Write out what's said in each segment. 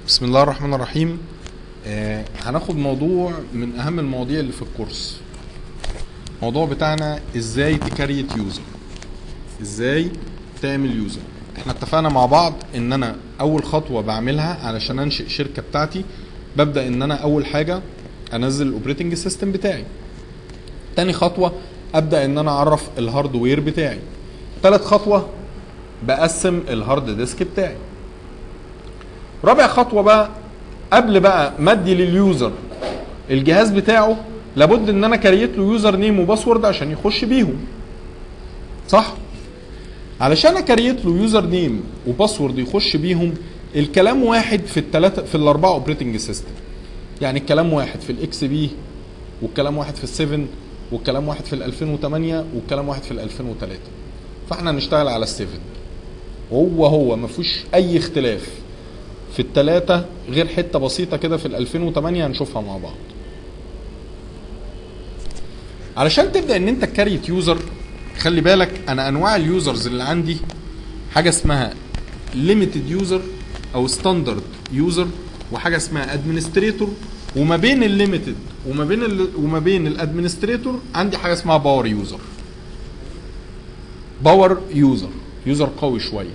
بسم الله الرحمن الرحيم آه هناخد موضوع من اهم المواضيع اللي في الكورس الموضوع بتاعنا ازاي تكريت يوزر ازاي تعمل يوزر احنا اتفقنا مع بعض ان انا اول خطوه بعملها علشان انشئ شركه بتاعتي ببدا ان انا اول حاجه انزل الاوبريتنج سيستم بتاعي تاني خطوه ابدا ان انا اعرف الهاردوير بتاعي تالت خطوه بقسم الهارد ديسك بتاعي رابع خطوه بقى قبل بقى ما ادي لليوزر الجهاز بتاعه لابد ان انا كريت له يوزر نيم وباسورد عشان يخش بيهم صح علشان اكريت له يوزر نيم وباسورد يخش بيهم الكلام واحد في الثلاثه في الاربعه اوبريتنج سيستم يعني الكلام واحد في الاكس بي والكلام واحد في ال7 والكلام واحد في ال 2008 والكلام واحد في ال 2003 فاحنا هنشتغل على ال7 هو هو ما فيهوش اي اختلاف في الثلاثة غير حتة بسيطة كده في ال 2008 هنشوفها مع بعض. علشان تبدأ ان انت تكريت يوزر خلي بالك انا انواع اليوزرز اللي عندي حاجة اسمها ليميتد يوزر او ستاندرد يوزر وحاجة اسمها ادمنستريتور وما بين الليميتد وما بين ال وما بين الادمنستريتور عندي حاجة اسمها باور يوزر. باور يوزر يوزر قوي شويه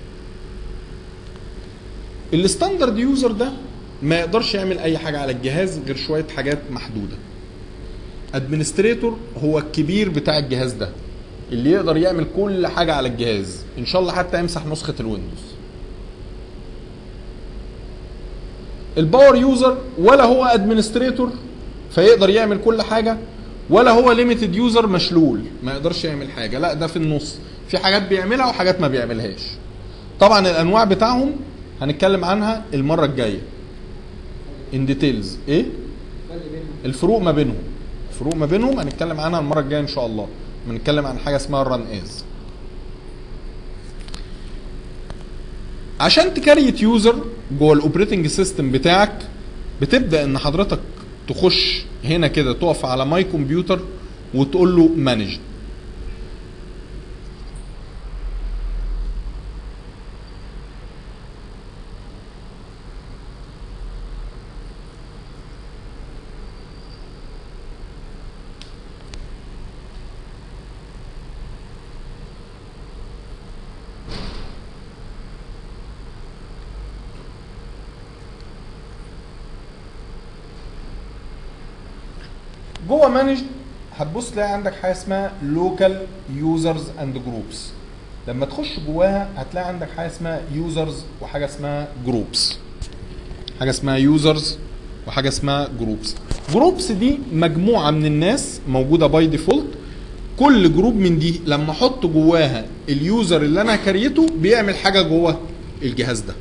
الستاندرد يوزر ده ما يقدرش يعمل اي حاجه على الجهاز غير شويه حاجات محدوده ادمنستريتور هو الكبير بتاع الجهاز ده اللي يقدر يعمل كل حاجه على الجهاز ان شاء الله حتى يمسح نسخه الويندوز الباور يوزر ولا هو ادمنستريتور فيقدر يعمل كل حاجه ولا هو ليميتد يوزر مشلول ما يقدرش يعمل حاجه لا ده في النص في حاجات بيعملها وحاجات ما بيعملهاش طبعا الانواع بتاعهم هنتكلم عنها المره الجايه ان ديتيلز ايه الفروق ما بينهم الفروق ما بينهم هنتكلم عنها المره الجايه ان شاء الله بنتكلم عن حاجه اسمها الران از عشان تكريت يوزر جوه الاوبريتنج سيستم بتاعك بتبدا ان حضرتك تخش هنا كده تقف على ماي كمبيوتر وتقول له مانج جوه مانج هتبص تلاقي عندك حاجه اسمها لوكال يوزرز اند جروبس لما تخش جواها هتلاقي عندك حاجه اسمها يوزرز وحاجه اسمها جروبس حاجه اسمها يوزرز وحاجه اسمها جروبس جروبس دي مجموعه من الناس موجوده باي ديفولت كل جروب من دي لما احط جواها اليوزر اللي انا كريته بيعمل حاجه جوه الجهاز ده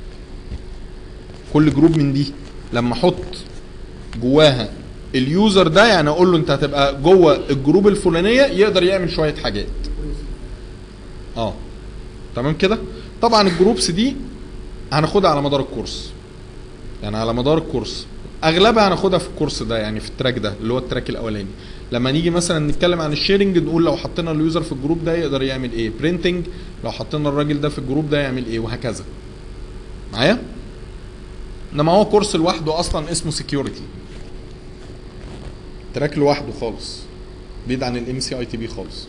كل جروب من دي لما احط جواها اليوزر ده يعني اقول له انت هتبقى جوه الجروب الفلانيه يقدر يعمل شويه حاجات اه تمام كده طبعا الجروبس دي هناخدها على مدار الكورس يعني على مدار الكورس اغلبها هناخدها في الكورس ده يعني في التراك ده اللي هو التراك الاولاني لما نيجي مثلا نتكلم عن الشيرنج نقول لو حطينا اليوزر في الجروب ده يقدر يعمل ايه برينتنج لو حطينا الراجل ده في الجروب ده يعمل ايه وهكذا معايا انما هو كورس لوحده اصلا اسمه سكيورتي تراك لوحده خالص بعيد عن الام سي اي تي بي خالص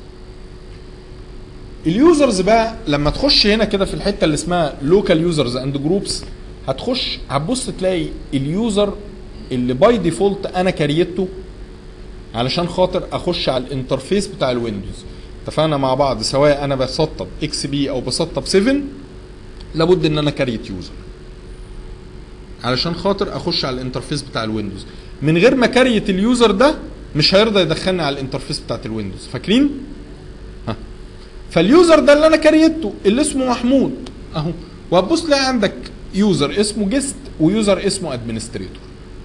اليوزرز بقى لما تخش هنا كده في الحته اللي اسمها لوكال يوزرز اند جروبس هتخش هتبص تلاقي اليوزر اللي باي ديفولت انا كريته علشان خاطر اخش على الانترفيس بتاع الويندوز اتفقنا مع بعض سواء انا بسطب اكس بي او بسطب 7 لابد ان انا كريت يوزر علشان خاطر اخش على الانترفيس بتاع الويندوز من غير ما كريت اليوزر ده مش هيرضى يدخلني على الانترفيس بتاعت الويندوز فاكرين ها فاليوزر ده اللي انا كريته اللي اسمه محمود اهو وهتبص تلاقي عندك يوزر اسمه جيست ويوزر اسمه ادمنستريتور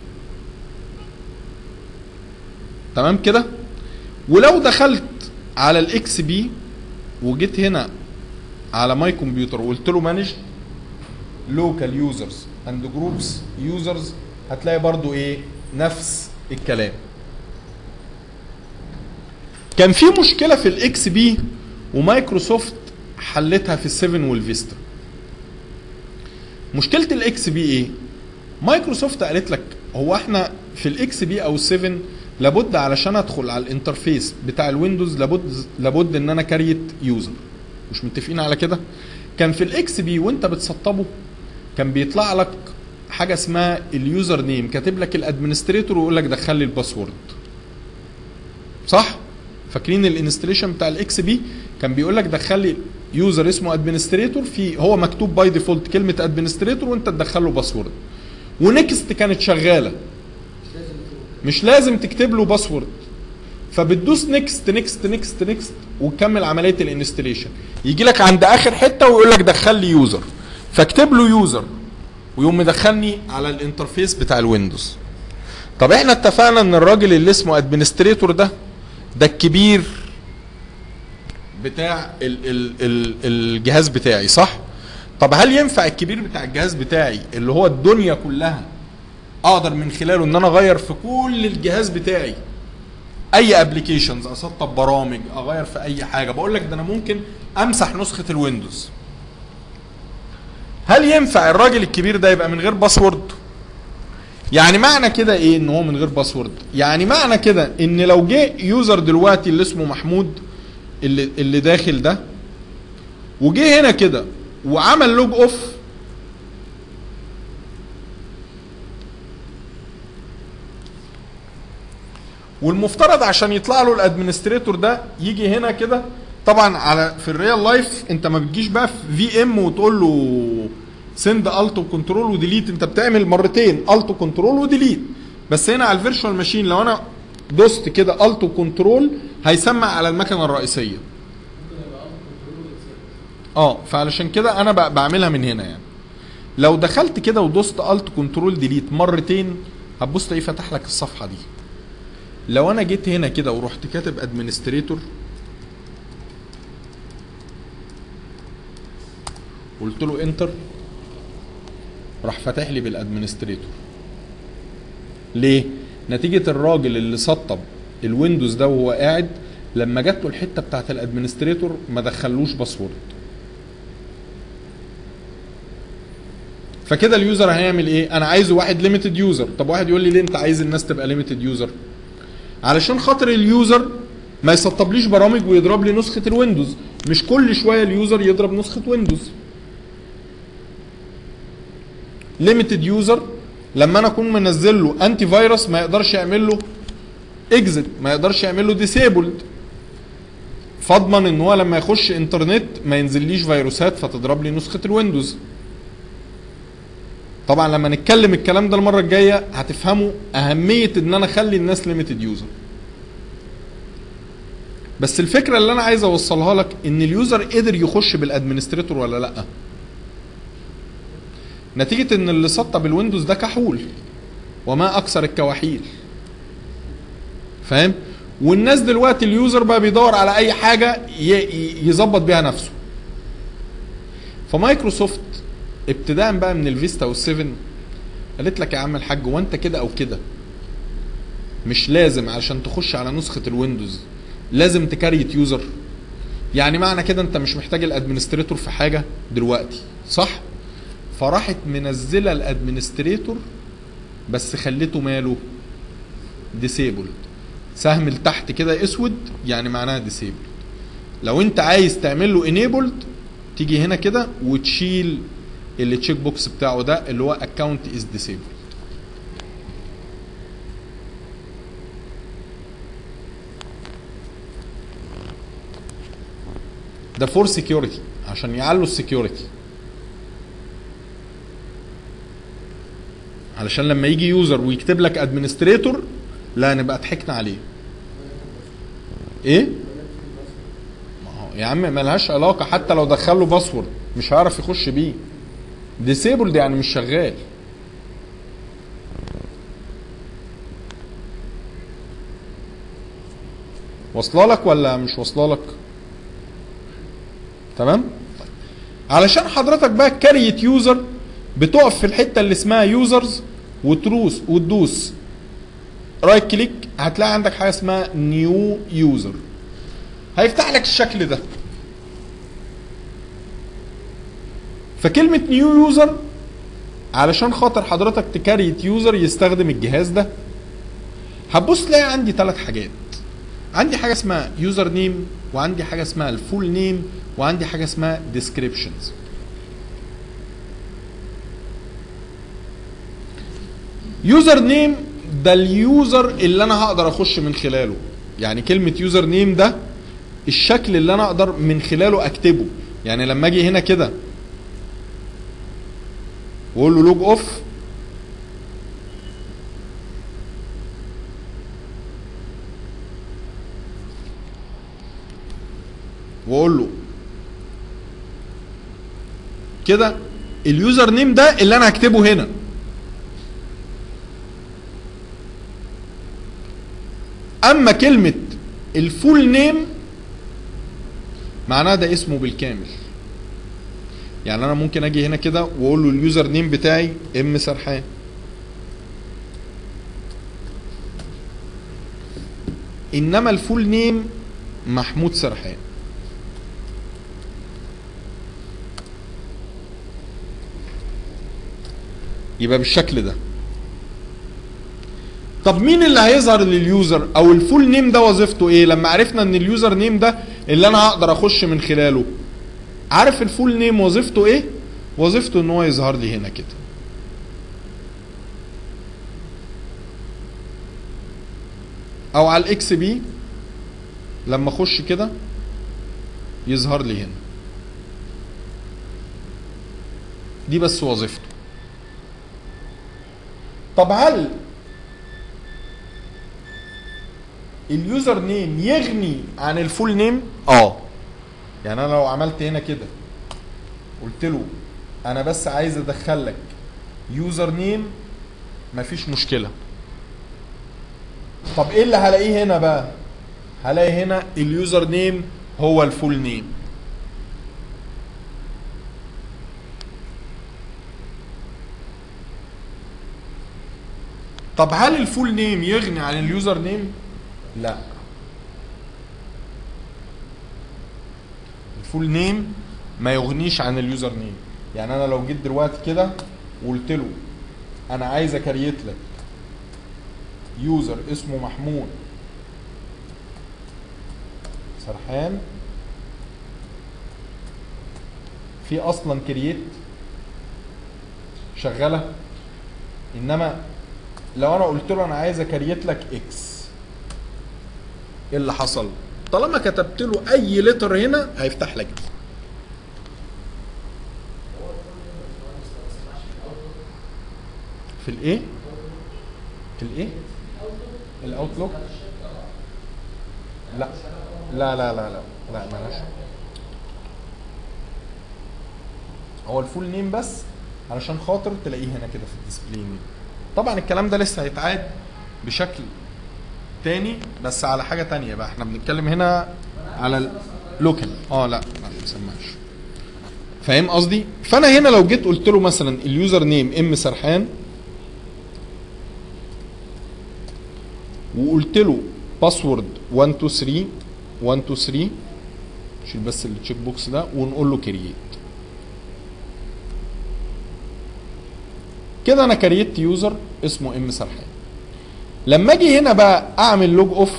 تمام كده ولو دخلت على الاكس بي وجيت هنا على ماي كمبيوتر وقلت له مانج لوكال يوزرز اند جروبس يوزرز هتلاقي برضو ايه نفس الكلام كان في مشكله في الاكس بي ومايكروسوفت حلتها في ال7 والفيستا مشكله الاكس بي ايه مايكروسوفت قالت لك هو احنا في الاكس بي او 7 لابد علشان ادخل على الانترفيس بتاع الويندوز لابد لابد ان انا كريت يوزر مش متفقين على كده كان في الاكس بي وانت بتسطبه كان بيطلع لك حاجه اسمها اليوزر نيم كاتب لك الادمنستريتور ويقول لك دخل لي الباسورد صح فاكرين الانستليشن بتاع الاكس بي كان بيقول لك دخل لي يوزر اسمه ادمنستريتور في هو مكتوب باي ديفولت كلمه ادمنستريتور وانت تدخل له باسورد ونكست كانت شغاله مش لازم تكتب له باسورد فبتدوس نيكست نيكست نيكست نيكست وتكمل عمليه الانستليشن يجي لك عند اخر حته ويقول لك دخل لي يوزر فاكتب له يوزر ويقوم مدخلني على الانترفيس بتاع الويندوز طب احنا اتفقنا ان الراجل اللي اسمه ادمنستريتور ده ده الكبير بتاع ال ال ال الجهاز بتاعي صح طب هل ينفع الكبير بتاع الجهاز بتاعي اللي هو الدنيا كلها اقدر من خلاله ان انا اغير في كل الجهاز بتاعي اي ابلكيشنز اسطب برامج اغير في اي حاجه بقول لك ده انا ممكن امسح نسخه الويندوز هل ينفع الراجل الكبير ده يبقى من غير باسورد يعني معنى كده ايه ان هو من غير باسورد يعني معنى كده ان لو جه يوزر دلوقتي اللي اسمه محمود اللي اللي داخل ده وجه هنا كده وعمل لوج اوف والمفترض عشان يطلع له الادمنستريتور ده يجي هنا كده طبعا على في الريال لايف انت ما بتجيش بقى في في ام وتقول له سند التو كنترول وديليت انت بتعمل مرتين التو كنترول وديليت بس هنا على الفيرتشوال ماشين لو انا دوست كده التو كنترول هيسمع على المكنه الرئيسيه اه فعلشان كده انا ب- بعملها من هنا يعني لو دخلت كده ودوست الت كنترول ديليت مرتين هتبص تلاقيه فتح لك الصفحه دي لو انا جيت هنا كده ورحت كاتب ادمنستريتور قلت له انتر راح فاتح لي بالادمنستريتور ليه نتيجه الراجل اللي سطب الويندوز ده وهو قاعد لما جات له الحته بتاعت الادمنستريتور ما دخلوش باسورد فكده اليوزر هيعمل ايه انا عايزه واحد ليميتد يوزر طب واحد يقول لي ليه انت عايز الناس تبقى ليميتد يوزر علشان خاطر اليوزر ما يسطبليش برامج ويضرب لي نسخه الويندوز مش كل شويه اليوزر يضرب نسخه ويندوز ليميتد يوزر لما انا اكون منزل له انتي فيروس ما يقدرش يعمل له اكزit ما يقدرش يعمل له ديسيبلد فاضمن ان هو لما يخش انترنت ما ينزليش فيروسات فتضرب لي نسخه الويندوز طبعا لما نتكلم الكلام ده المره الجايه هتفهموا اهميه ان انا اخلي الناس ليميتد يوزر بس الفكره اللي انا عايز اوصلها لك ان اليوزر قدر يخش بالادمنستريتور ولا لا نتيجه ان اللي سطب الويندوز ده كحول وما اكثر الكواحيل فاهم والناس دلوقتي اليوزر بقى بيدور على اي حاجه ي- ي- يظبط بيها نفسه فمايكروسوفت ابتداء بقى من الفيستا وال7 قالت لك يا عم الحاج هو انت كده او كده مش لازم علشان تخش على نسخه الويندوز لازم تكريت يوزر يعني معنى كده انت مش محتاج الادمنستريتور في حاجه دلوقتي صح فراحت منزله الادمنستريتور بس خليته ماله ديسيبلد سهم لتحت كده اسود يعني معناها ديسيبلد لو انت عايز تعمل له انيبلد تيجي هنا كده وتشيل اللي تشيك بوكس بتاعه ده اللي هو اكونت از ديسيبلد ده فور سكيورتي عشان يعلوا السكيورتي علشان لما يجي يوزر ويكتب لك ادمنستريتور لا نبقى ضحكنا عليه ايه ما هو يا عم ملهاش علاقه حتى لو دخل له باسورد مش هيعرف يخش بيه ديسيبلد يعني مش شغال واصله لك ولا مش واصله لك تمام طيب. علشان حضرتك بقى كاريت يوزر بتقف في الحته اللي اسمها يوزرز وتروس وتدوس رايت كليك هتلاقي عندك حاجه اسمها نيو يوزر هيفتح لك الشكل ده فكلمه نيو يوزر علشان خاطر حضرتك تكريت يوزر يستخدم الجهاز ده هتبص تلاقي عندي ثلاث حاجات عندي حاجه اسمها يوزر نيم وعندي حاجه اسمها الفول نيم وعندي حاجه اسمها ديسكريبشنز يوزر نيم ده اليوزر اللي انا هقدر اخش من خلاله يعني كلمه يوزر نيم ده الشكل اللي انا اقدر من خلاله اكتبه يعني لما اجي هنا كده واقول له لوج اوف واقول له كده اليوزر نيم ده اللي انا هكتبه هنا اما كلمه الفول نيم معناها ده اسمه بالكامل يعني انا ممكن اجي هنا كده واقول له اليوزر نيم بتاعي ام سرحان انما الفول نيم محمود سرحان يبقى بالشكل ده طب مين اللي هيظهر لليوزر او الفول نيم ده وظيفته ايه لما عرفنا ان اليوزر نيم ده اللي انا هقدر اخش من خلاله عارف الفول نيم وظيفته ايه وظيفته ان هو يظهر لي هنا كده او على الاكس بي لما اخش كده يظهر لي هنا دي بس وظيفته طب هل اليوزر نيم يغني عن الفول نيم اه يعني انا لو عملت هنا كده قلت له انا بس عايز ادخل لك يوزر نيم مفيش مشكله طب ايه اللي هلاقيه هنا بقى هلاقي هنا اليوزر نيم هو الفول نيم طب هل الفول نيم يغني عن اليوزر نيم لا الفول نيم ما يغنيش عن اليوزر نيم يعني انا لو جيت دلوقتي كده وقلت له انا عايز اكريت لك يوزر اسمه محمود سرحان في اصلا كرييت شغاله انما لو انا قلت له انا عايز اكريت لك اكس ايه اللي حصل طالما كتبت له اي لتر هنا هيفتح لك دي في الايه في الايه الاوتلوك لا لا لا لا لا لا مالهاش هو الفول نيم بس علشان خاطر تلاقيه هنا كده في الديسبلاي نيم طبعا الكلام ده لسه هيتعاد بشكل تاني بس على حاجه تانية بقى احنا بنتكلم هنا على اللوكال اه لا لا ما يسمعش فاهم قصدي فانا هنا لو جيت قلت له مثلا اليوزر نيم ام سرحان وقلت له باسورد 1 2 3 1 2 3 شيل بس التشيك بوكس ده ونقول له كرييت كده انا كريت يوزر اسمه ام سرحان لما اجي هنا بقى اعمل لوج اوف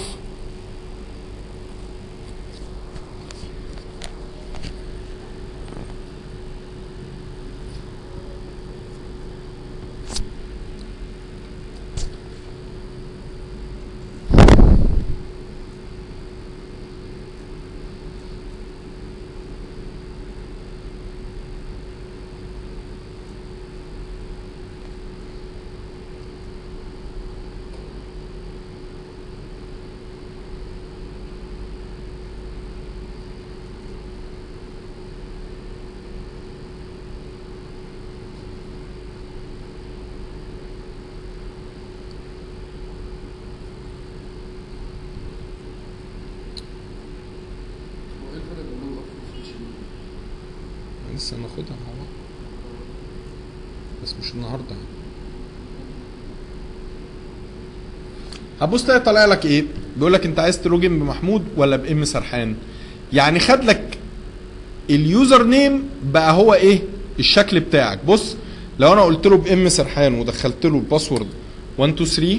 هو ايه الفرق بين اللون الاحمر والفريش لسه ناخدها مع بعض بس مش النهارده هتبص تلاقي طالع لك ايه بيقول لك انت عايز تلوجن بمحمود ولا بام سرحان يعني خد لك اليوزر نيم بقى هو ايه الشكل بتاعك بص لو انا قلت له بام سرحان ودخلت له الباسورد 1 2 3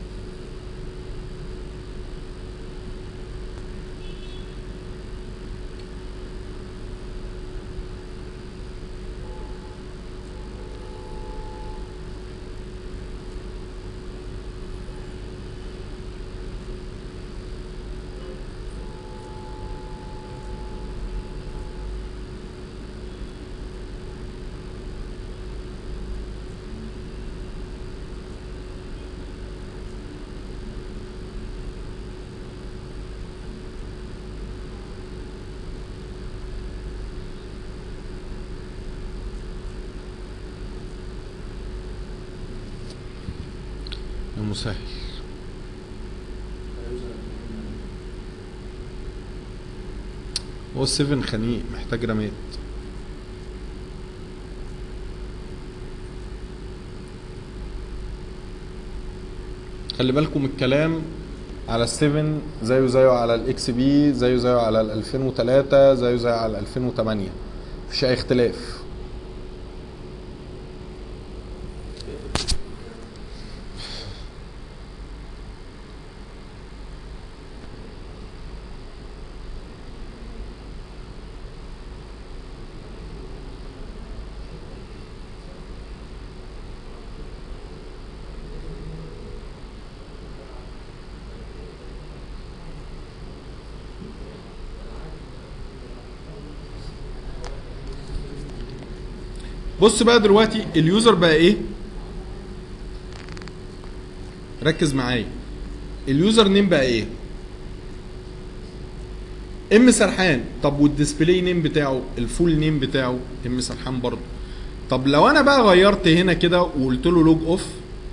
يا مسهل هو السيفن خنيق محتاج رماد خلي بالكم الكلام على السيفن زيه زيه على الاكس بي زيه زيه على ال 2003 زيه زيه على ال 2008 مفيش اي اختلاف بص بقى دلوقتي اليوزر بقى ايه ركز معايا اليوزر نيم بقى ايه ام سرحان طب والديسبلاي نيم بتاعه الفول نيم بتاعه ام سرحان برضه طب لو انا بقى غيرت هنا كده وقلت له لوج اوف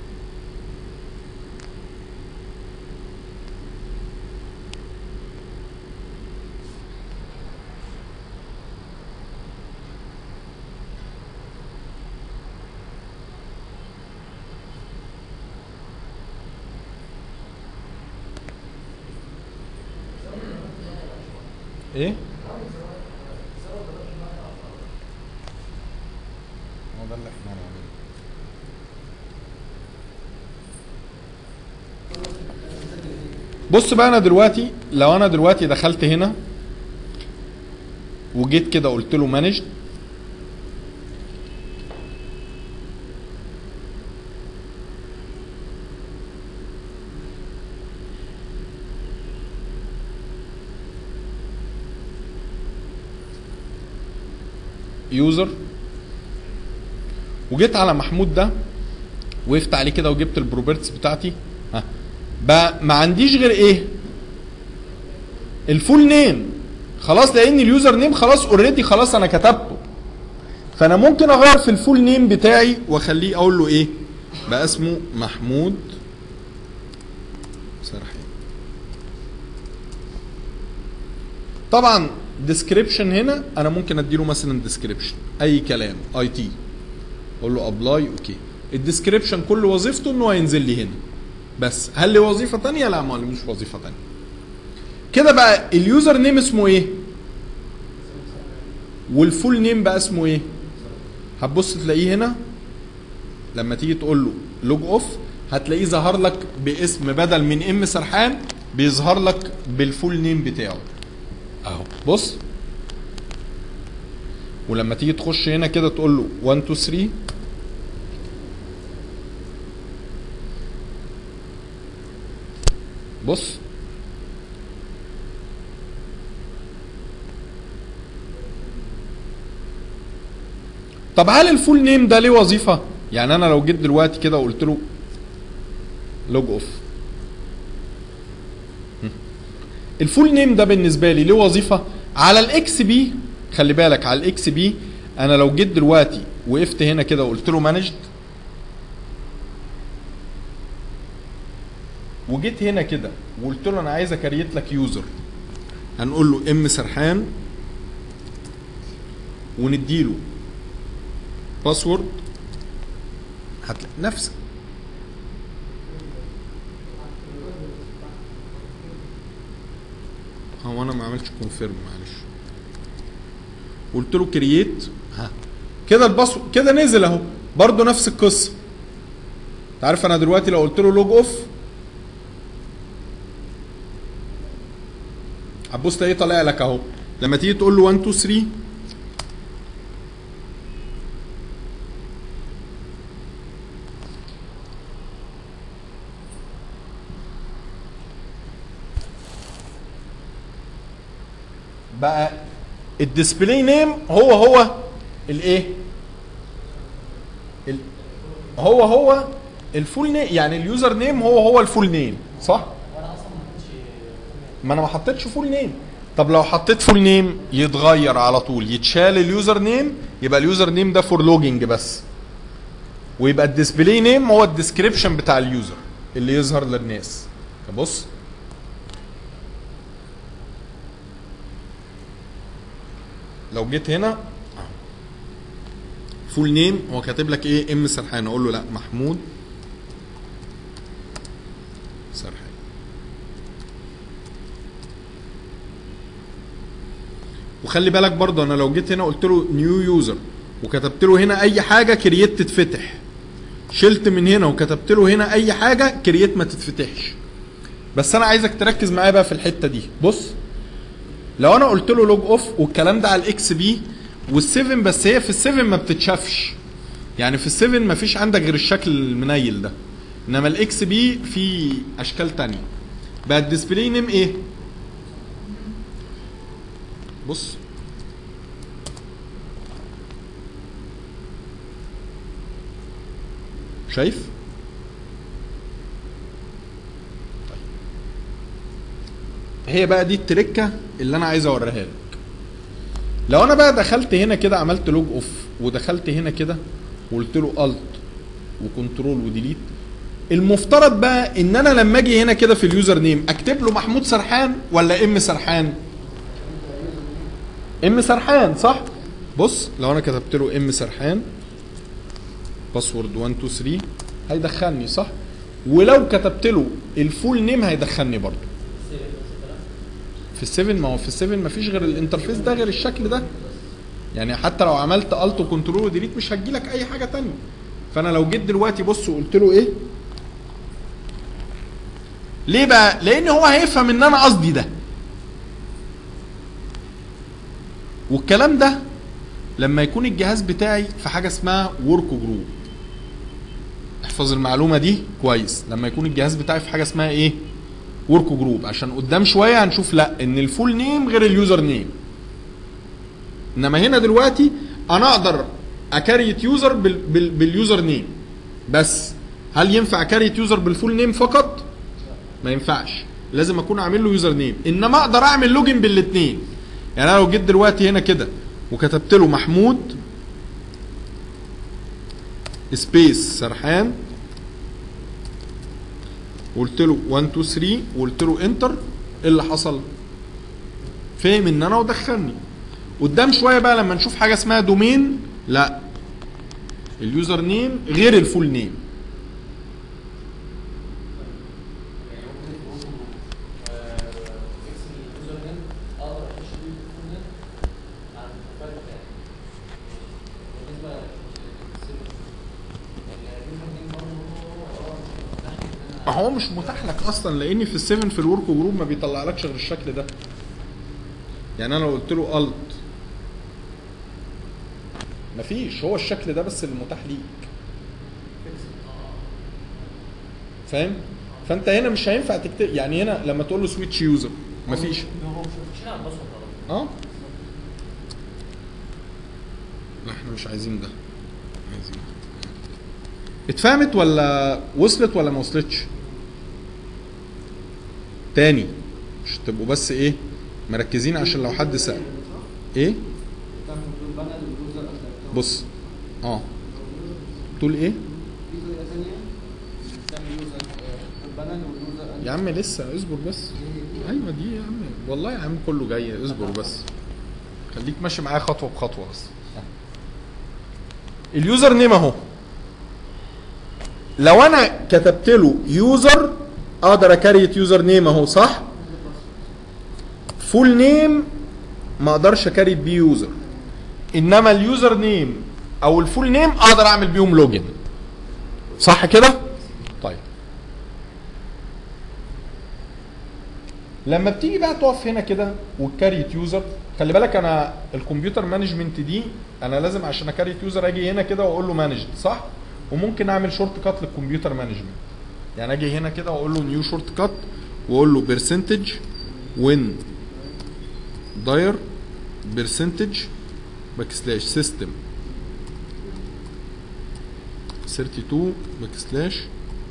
ايه هو ده اللي احنا هنعمله بص بقى انا دلوقتي لو انا دلوقتي دخلت هنا وجيت كده قلت له مانج يوزر وجيت على محمود ده وقفت عليه كده وجبت البروبرتس بتاعتي ها بقى ما عنديش غير ايه الفول نيم خلاص لان اليوزر نيم خلاص اوريدي خلاص انا كتبته فانا ممكن اغير في الفول نيم بتاعي واخليه اقول له ايه بقى اسمه محمود سرحان طبعا ديسكريبشن هنا انا ممكن اديله مثلا ديسكريبشن اي كلام اي تي اقول له ابلاي اوكي الديسكريبشن كل وظيفته انه هينزل لي هنا بس هل لي وظيفه تانية لا ما ليش وظيفه تانية كده بقى اليوزر نيم اسمه ايه والفول نيم بقى اسمه ايه هتبص تلاقيه هنا لما تيجي تقول له لوج اوف هتلاقيه ظهر لك باسم بدل من ام سرحان بيظهر لك بالفول نيم بتاعه اهو بص ولما تيجي تخش هنا كده تقول له 1 2 3 بص طب هل الفول نيم ده ليه وظيفه يعني انا لو جيت دلوقتي كده وقلت له لوج اوف الفول نيم ده بالنسبه لي ليه وظيفه على الاكس بي خلي بالك على الاكس بي انا لو جيت دلوقتي وقفت هنا كده وقلت له مانجد وجيت هنا كده وقلت له انا عايز اكريت لك يوزر هنقول له ام سرحان ونديله باسورد هتلاقي نفس هو انا ما عملتش كونفيرم معلش قلت له كرييت ها كده الباسورد كده نزل اهو برضه نفس القصه انت عارف انا دلوقتي لو قلت له لوج اوف هتبص تلاقيه طالع لك اهو لما تيجي تقول له 1 2 3 بقى الديسبلاي نيم هو هو الايه ال- هو هو الفول نيم يعني اليوزر نيم هو هو الفول نيم صح ما انا ما حطيتش فول نيم طب لو حطيت فول نيم يتغير على طول يتشال اليوزر نيم يبقى اليوزر نيم ده فور لوجينج بس ويبقى الديسبلاي نيم هو الديسكريبشن بتاع اليوزر اللي يظهر للناس بص لو جيت هنا فول نيم هو كاتب لك ايه ام سرحان اقول له لا محمود سرحان وخلي بالك برضه انا لو جيت هنا قلت له نيو يوزر وكتبت له هنا اي حاجه كرييت تتفتح شلت من هنا وكتبت له هنا اي حاجه كرييت ما تتفتحش بس انا عايزك تركز معايا بقى في الحته دي بص لو انا قلت له لوج اوف والكلام ده على الاكس بي وال7 بس هي في ال7 ما بتتشافش يعني في ال7 ما فيش عندك غير الشكل المنيل ده انما الاكس بي في اشكال تانية بقى الديسبلاي نيم ايه بص شايف هي بقى دي التركه اللي انا عايز اوريها لك لو انا بقى دخلت هنا كده عملت لوج اوف ودخلت هنا كده وقلت له الت وكنترول وديليت المفترض بقى ان انا لما اجي هنا كده في اليوزر نيم اكتب له محمود سرحان ولا ام سرحان ام سرحان صح بص لو انا كتبت له ام سرحان باسورد 1 2 3 هيدخلني صح ولو كتبت له الفول نيم هيدخلني برضه في السيفن ما هو في السيفن ما فيش غير الانترفيس ده غير الشكل ده يعني حتى لو عملت الت وكنترول وديليت مش هتجيلك اي حاجه تانية فانا لو جيت دلوقتي بص وقلت له ايه ليه بقى لان هو هيفهم ان انا قصدي ده والكلام ده لما يكون الجهاز بتاعي في حاجه اسمها ورك جروب احفظ المعلومه دي كويس لما يكون الجهاز بتاعي في حاجه اسمها ايه ورك جروب عشان قدام شويه هنشوف لا ان الفول نيم غير اليوزر نيم انما هنا دلوقتي انا اقدر اكريت يوزر بال بال باليوزر نيم بس هل ينفع اكريت يوزر بالفول نيم فقط ما ينفعش لازم اكون عامل له يوزر نيم انما اقدر اعمل لوجن بالاثنين يعني انا لو جيت دلوقتي هنا كده وكتبت له محمود سبيس سرحان وقلت له 1 2 3 وقلت له انتر ايه اللي حصل؟ فهم ان انا ودخلني قدام شويه بقى لما نشوف حاجه اسمها دومين لا اليوزر نيم غير الفول نيم ما هو مش متاح لك اصلا لان في السيفن في الورك جروب ما بيطلعلكش غير الشكل ده يعني انا لو قلت له الت مفيش هو الشكل ده بس اللي متاح ليك فاهم فانت هنا مش هينفع تكتب يعني هنا لما تقول له سويتش يوزر مفيش اه لا احنا مش عايزين ده عايزين ده. اتفهمت ولا وصلت ولا ما وصلتش تاني مش تبقوا بس ايه مركزين عشان لو حد سأل ايه تعمل كنترول بانل واليوزر أكتر. بص اه تقول ايه في طريقة ثانية تعمل يوزر كنترول بانل واليوزر يا عم لسه اصبر بس ايوه دي يا عم والله يا عم كله جاي اصبر بس خليك ماشي معايا خطوه بخطوه بس اليوزر نيم اهو لو انا كتبت له يوزر اقدر اكريت يوزر نيم اهو صح فول نيم ما اقدرش اكريت بيه يوزر انما اليوزر نيم او الفول نيم اقدر اعمل بيهم لوجن صح كده طيب لما بتيجي بقى تقف هنا كده وتكريت يوزر خلي بالك انا الكمبيوتر مانجمنت دي انا لازم عشان اكريت يوزر اجي هنا كده واقول له مانجد صح وممكن اعمل شورت كات للكمبيوتر مانجمنت يعني اجي هنا كده واقول له نيو شورت كات واقول له برسنتج وين داير برسنتج باك سلاش سيستم 32 باك سلاش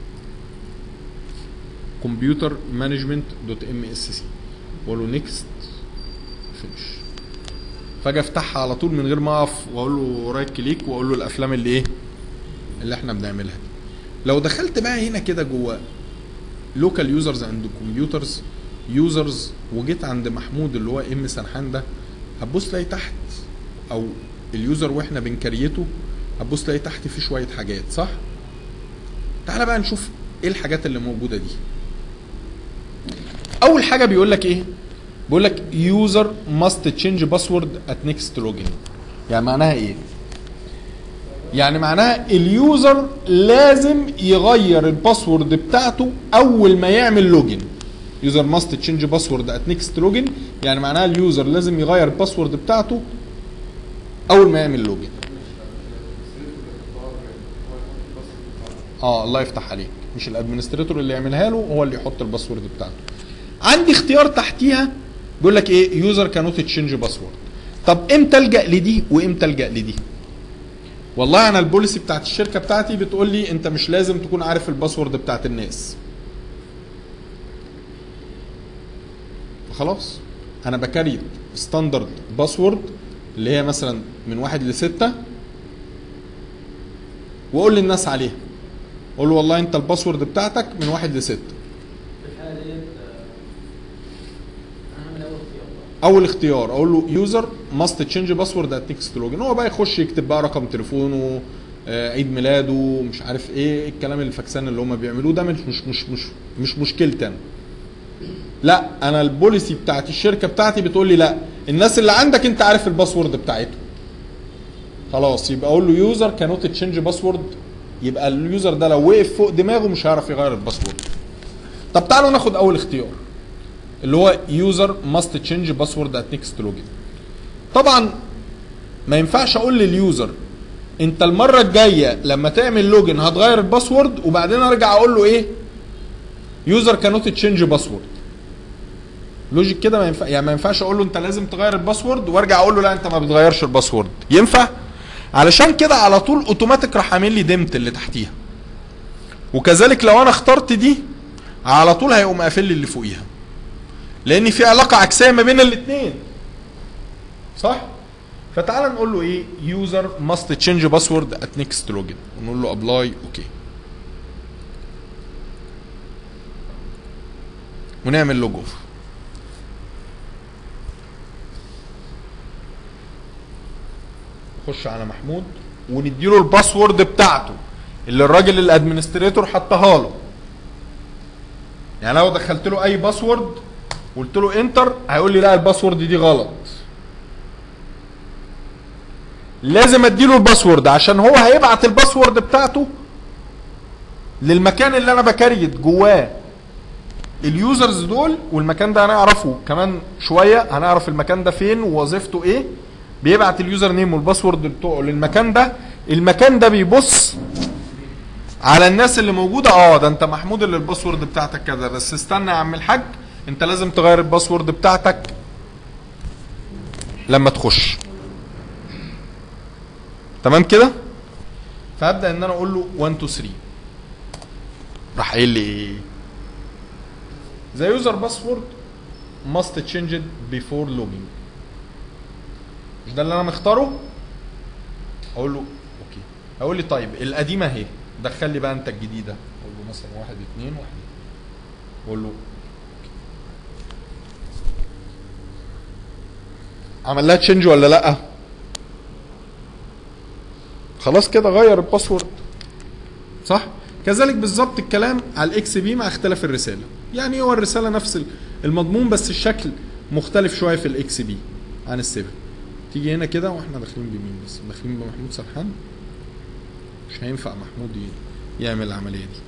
كمبيوتر مانجمنت دوت ام اس سي واقول له نيكست فينش فاجي افتحها على طول من غير ما اقف واقول له رايت كليك واقول له الافلام اللي ايه اللي احنا بنعملها دي لو دخلت بقى هنا كده جوه لوكال يوزرز اند كمبيوترز يوزرز وجيت عند محمود اللي هو ام سرحان ده هتبص تلاقي تحت او اليوزر واحنا بنكريته هتبص تلاقي تحت في شويه حاجات صح تعالى بقى نشوف ايه الحاجات اللي موجوده دي اول حاجه بيقول لك ايه بيقول لك يوزر ماست تشينج باسورد ات نيكست لوجن يعني معناها ايه يعني معناها اليوزر لازم يغير الباسورد بتاعته اول ما يعمل لوجن يوزر ماست تشينج باسورد ات نيكست لوجن يعني معناها اليوزر لازم يغير الباسورد بتاعته اول ما يعمل لوجن اه الله يفتح عليك مش الادمنستريتور اللي يعملها له هو اللي يحط الباسورد بتاعته عندي اختيار تحتيها بيقول لك ايه يوزر كانوت تشينج باسورد طب امتى الجا لدي وامتى الجا لدي والله انا البوليسي بتاعت الشركه بتاعتي بتقول لي انت مش لازم تكون عارف الباسورد بتاعت الناس خلاص انا بكريت ستاندرد باسورد اللي هي مثلا من واحد لستة واقول للناس عليها اقول له والله انت الباسورد بتاعتك من واحد لستة في الحاله ديت آه، هنعمل اول اختيار بقى. اول اختيار اقول له يوزر ماست تشينج باسورد ات نيكست لوجن هو بقى يخش يكتب بقى رقم تليفونه آه، عيد ميلاده مش عارف ايه الكلام الفكسان اللي هم بيعملوه ده مش مش مش مش, مش مشكلتي انا لا انا البوليسي بتاعت الشركه بتاعتي بتقول لي لا الناس اللي عندك انت عارف الباسورد بتاعتهم خلاص يبقى اقول له يوزر كانوت تشينج باسورد يبقى اليوزر ده لو وقف فوق دماغه مش هيعرف يغير الباسورد طب تعالوا ناخد اول اختيار اللي هو يوزر ماست تشينج باسورد ات نيكست لوجن طبعا ما ينفعش اقول لليوزر انت المره الجايه لما تعمل لوجن هتغير الباسورد وبعدين ارجع اقول له ايه يوزر كانوت تشينج باسورد لوجيك كده ما ينفع يعني ما ينفعش اقول له انت لازم تغير الباسورد وارجع اقول له لا انت ما بتغيرش الباسورد ينفع علشان كده على طول اوتوماتيك راح عامل لي ديمت اللي تحتيها وكذلك لو انا اخترت دي على طول هيقوم قافل لي اللي فوقيها لان في علاقه عكسيه ما بين الاثنين صح فتعال نقول له ايه يوزر ماست تشينج باسورد ات نيكست لوجن ونقول له ابلاي اوكي ونعمل لوج اوف نخش على محمود ونديله الباسورد بتاعته اللي الراجل الادمنستريتور حطها له يعني لو دخلت له اي باسورد قلت له انتر هيقول لي لا الباسورد دي غلط لازم اديله الباسورد عشان هو هيبعت الباسورد بتاعته للمكان اللي انا بكريت جواه اليوزرز دول والمكان ده هنعرفه كمان شويه هنعرف المكان ده فين ووظيفته ايه بيبعت اليوزر نيم والباسورد بتوعه للمكان ده المكان ده بيبص على الناس اللي موجوده اه ده انت محمود اللي الباسورد بتاعتك كذا بس استنى يا عم الحاج انت لازم تغير الباسورد بتاعتك لما تخش تمام كده فهبدا ان انا اقول له 1 2 3 راح قايل لي ايه ذا يوزر باسورد must change it before logging مش ده اللي انا مختاره اقول له اوكي هيقول لي طيب القديمه اهي دخل لي بقى انت الجديده اقول له مثلا واحد اتنين واحد اقول له عمل لها تشنج ولا لا خلاص كده غير الباسورد صح كذلك بالظبط الكلام على الاكس بي مع اختلاف الرساله يعني هو الرساله نفس المضمون بس الشكل مختلف شويه في الاكس بي عن السيفن تيجي هنا كده واحنا داخلين بمين بس داخلين بمحمود سرحان مش هينفع محمود ي- يعمل العمليه دي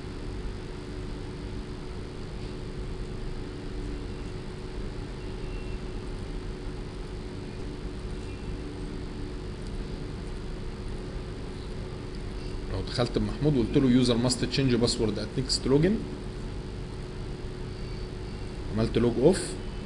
لو دخلت بمحمود وقلت له يوزر ماست تشينج باسورد ات نيكست لوجن عملت لوج اوف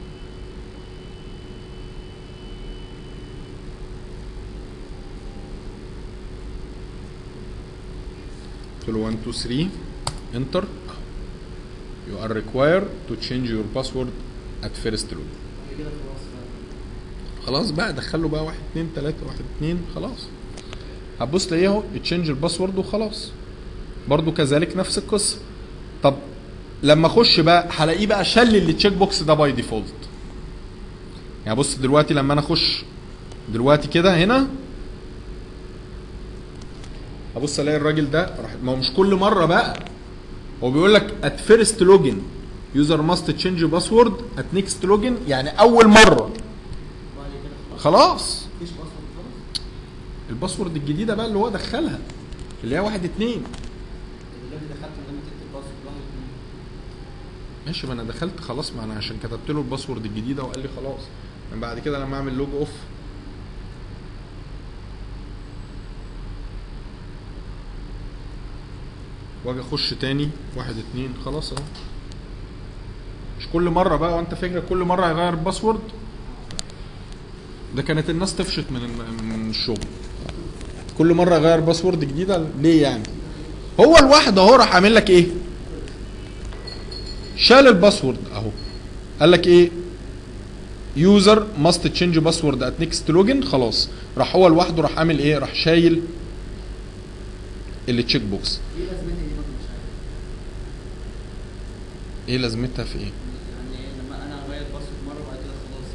قلت له 1 2 3 انتر you are required to change your password at first login بعد كده خلاص بقى. خلاص بقى دخله بقى واحد اتنين تلاتة واحد اتنين خلاص هتبص تلاقيه اهو تشينج الباسورد وخلاص برضو كذلك نفس القصة طب لما اخش بقى هلاقيه بقى شل التشيك بوكس ده باي ديفولت يعني بص دلوقتي لما انا اخش دلوقتي كده هنا ابص الاقي الراجل ده راح ما هو مش كل مره بقى هو بيقول لك ات فيرست لوجن يوزر ماست تشينج باسورد ات نيكست لوجن يعني اول مره بعد كده خلاص خلاص مفيش باسورد خلاص الباسورد الجديده بقى اللي هو دخلها اللي هي واحد اتنين دلوقتي دخلت من غير ما تكتب باسورد واحد اتنين ماشي ما انا دخلت خلاص ما انا عشان كتبت له الباسورد الجديده وقال لي خلاص من بعد كده لما اعمل لوج اوف واجي اخش تاني واحد اتنين خلاص اهو مش كل مره بقى وانت فكره كل مره هيغير الباسورد ده كانت الناس تفشت من الم- من الشغل كل مره يغير باسورد جديده ليه يعني هو الواحد اهو راح عامل لك ايه شال الباسورد اهو قال لك ايه يوزر ماست تشينج باسورد ات نيكست لوجن خلاص راح هو لوحده راح عامل ايه راح شايل التشيك بوكس ايه لازمتها دي برضه مش عارف ايه لازمتها في ايه يعني لما انا اغير باسورد مره وبعد كده خلاص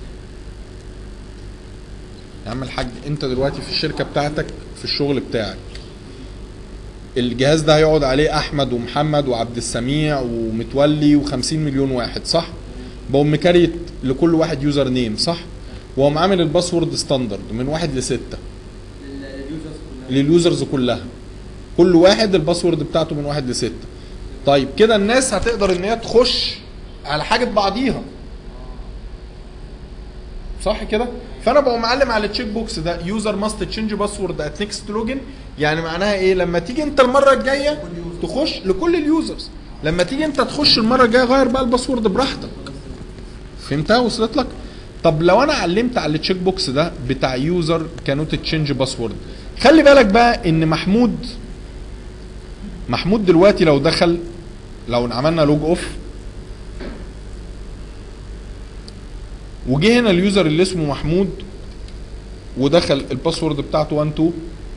يعني يا عم الحاج انت دلوقتي في الشركه بتاعتك في الشغل بتاعك الجهاز ده هيقعد عليه احمد ومحمد وعبد السميع ومتولي و50 مليون واحد صح بقوم مكريت لكل واحد يوزر نيم صح وقوم عامل الباسورد ستاندرد من واحد لستة لل- لليوزرز كلها لليوزرز كلها كل واحد الباسورد بتاعته من واحد لستة طيب كده الناس هتقدر ان هي تخش على حاجة بعضيها صح كده فانا بقوم معلم على التشيك بوكس ده يوزر ماست تشينج باسورد ات نيكست لوجن يعني معناها ايه لما تيجي انت المره الجايه تخش لكل اليوزرز لما تيجي انت تخش المره الجايه غير بقى الباسورد براحتك فهمتها وصلت لك طب لو انا علمت على التشيك بوكس ده بتاع يوزر كانوت تشينج باسورد خلي بالك بقى ان محمود محمود دلوقتي لو دخل لو عملنا لوج اوف وجه هنا اليوزر اللي اسمه محمود ودخل الباسورد بتاعته 1 2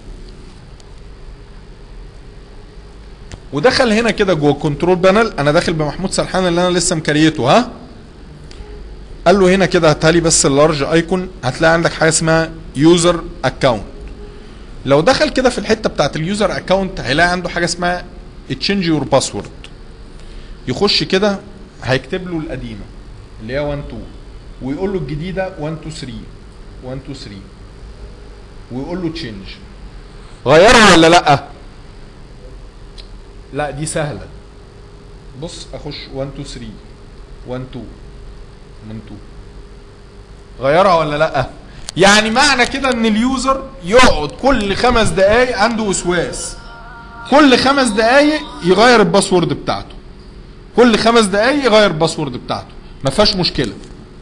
ودخل هنا كده جوه الكنترول بانل انا داخل بمحمود سرحان اللي انا لسه مكريته ها قال له هنا كده هاتها لي بس اللارج ايكون هتلاقي عندك حاجه اسمها يوزر اكونت لو دخل كده في الحته بتاعت اليوزر اكونت هيلاقي عنده حاجه اسمها تشينج يور باسورد يخش كده هيكتب له القديمه اللي هي 1 2 ويقول له الجديده 1 2 3 1 2 3 ويقول له تشينج غيرها ولا لا لا دي سهله بص اخش 1 2 3 1 2 1 2 غيرها ولا لا يعني معنى كده ان اليوزر يقعد كل خمس دقايق عنده وسواس كل خمس دقايق يغير الباسورد بتاعته كل خمس دقايق يغير الباسورد بتاعته ما فيهاش مشكله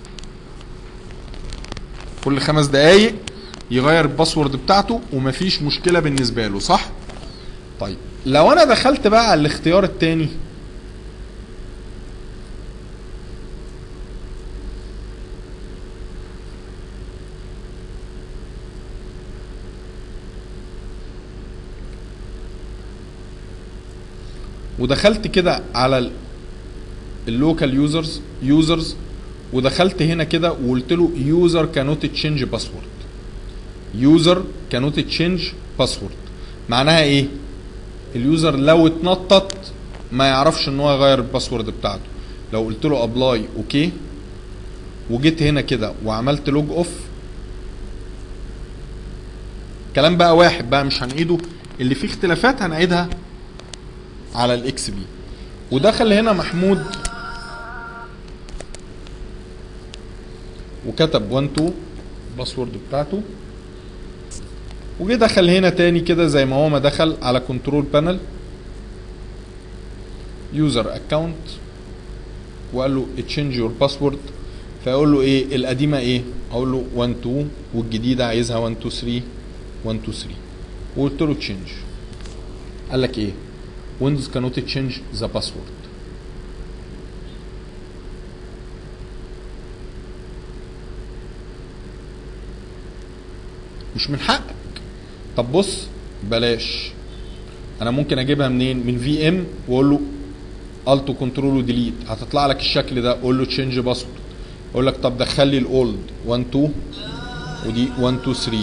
كل خمس دقايق يغير الباسورد بتاعته ومفيش مشكله بالنسبه له صح طيب لو انا دخلت بقى على الاختيار التاني ودخلت كده على اللوكال يوزرز يوزرز ودخلت هنا كده وقلت له يوزر كانوت تشينج باسورد يوزر كانوت تشينج باسورد معناها ايه اليوزر لو اتنطط ما يعرفش ان هو يغير الباسورد بتاعته لو قلت له ابلاي اوكي وجيت هنا كده وعملت لوج اوف كلام بقى واحد بقى مش هنعيده اللي فيه اختلافات هنعيدها على الاكس بي ودخل هنا محمود وكتب 1 2 الباسورد بتاعته وجه دخل هنا تاني كده زي ما هو ما دخل على كنترول بانل يوزر اكونت وقال له تشينج يور باسورد فيقول له ايه القديمه ايه اقول له 1 2 والجديده عايزها 1 2 3 1 2 3 وقلت له تشينج قال لك ايه ويندوز كانوت تشينج ذا باسورد مش من حقك طب بص بلاش انا ممكن اجيبها منين من في ام واقول له التو كنترول وديليت هتطلع لك الشكل ده قول له تشينج باسورد اقول لك طب دخل لي الاولد 1 2 ودي 1 2 3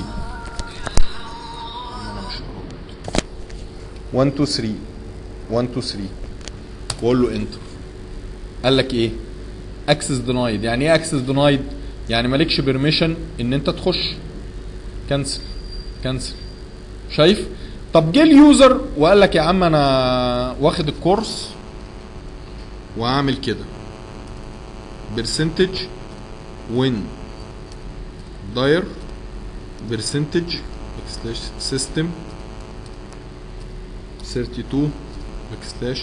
1 2 3 1 2 3 واقول له انتر قال لك ايه اكسس دينايد يعني ايه اكسس دينايد يعني مالكش بيرميشن ان انت تخش كنسل كنسل شايف طب جه اليوزر وقال لك يا عم انا واخد الكورس وهعمل كده برسنتج وين داير برسنتج سلاش سيستم 32 باك سلاش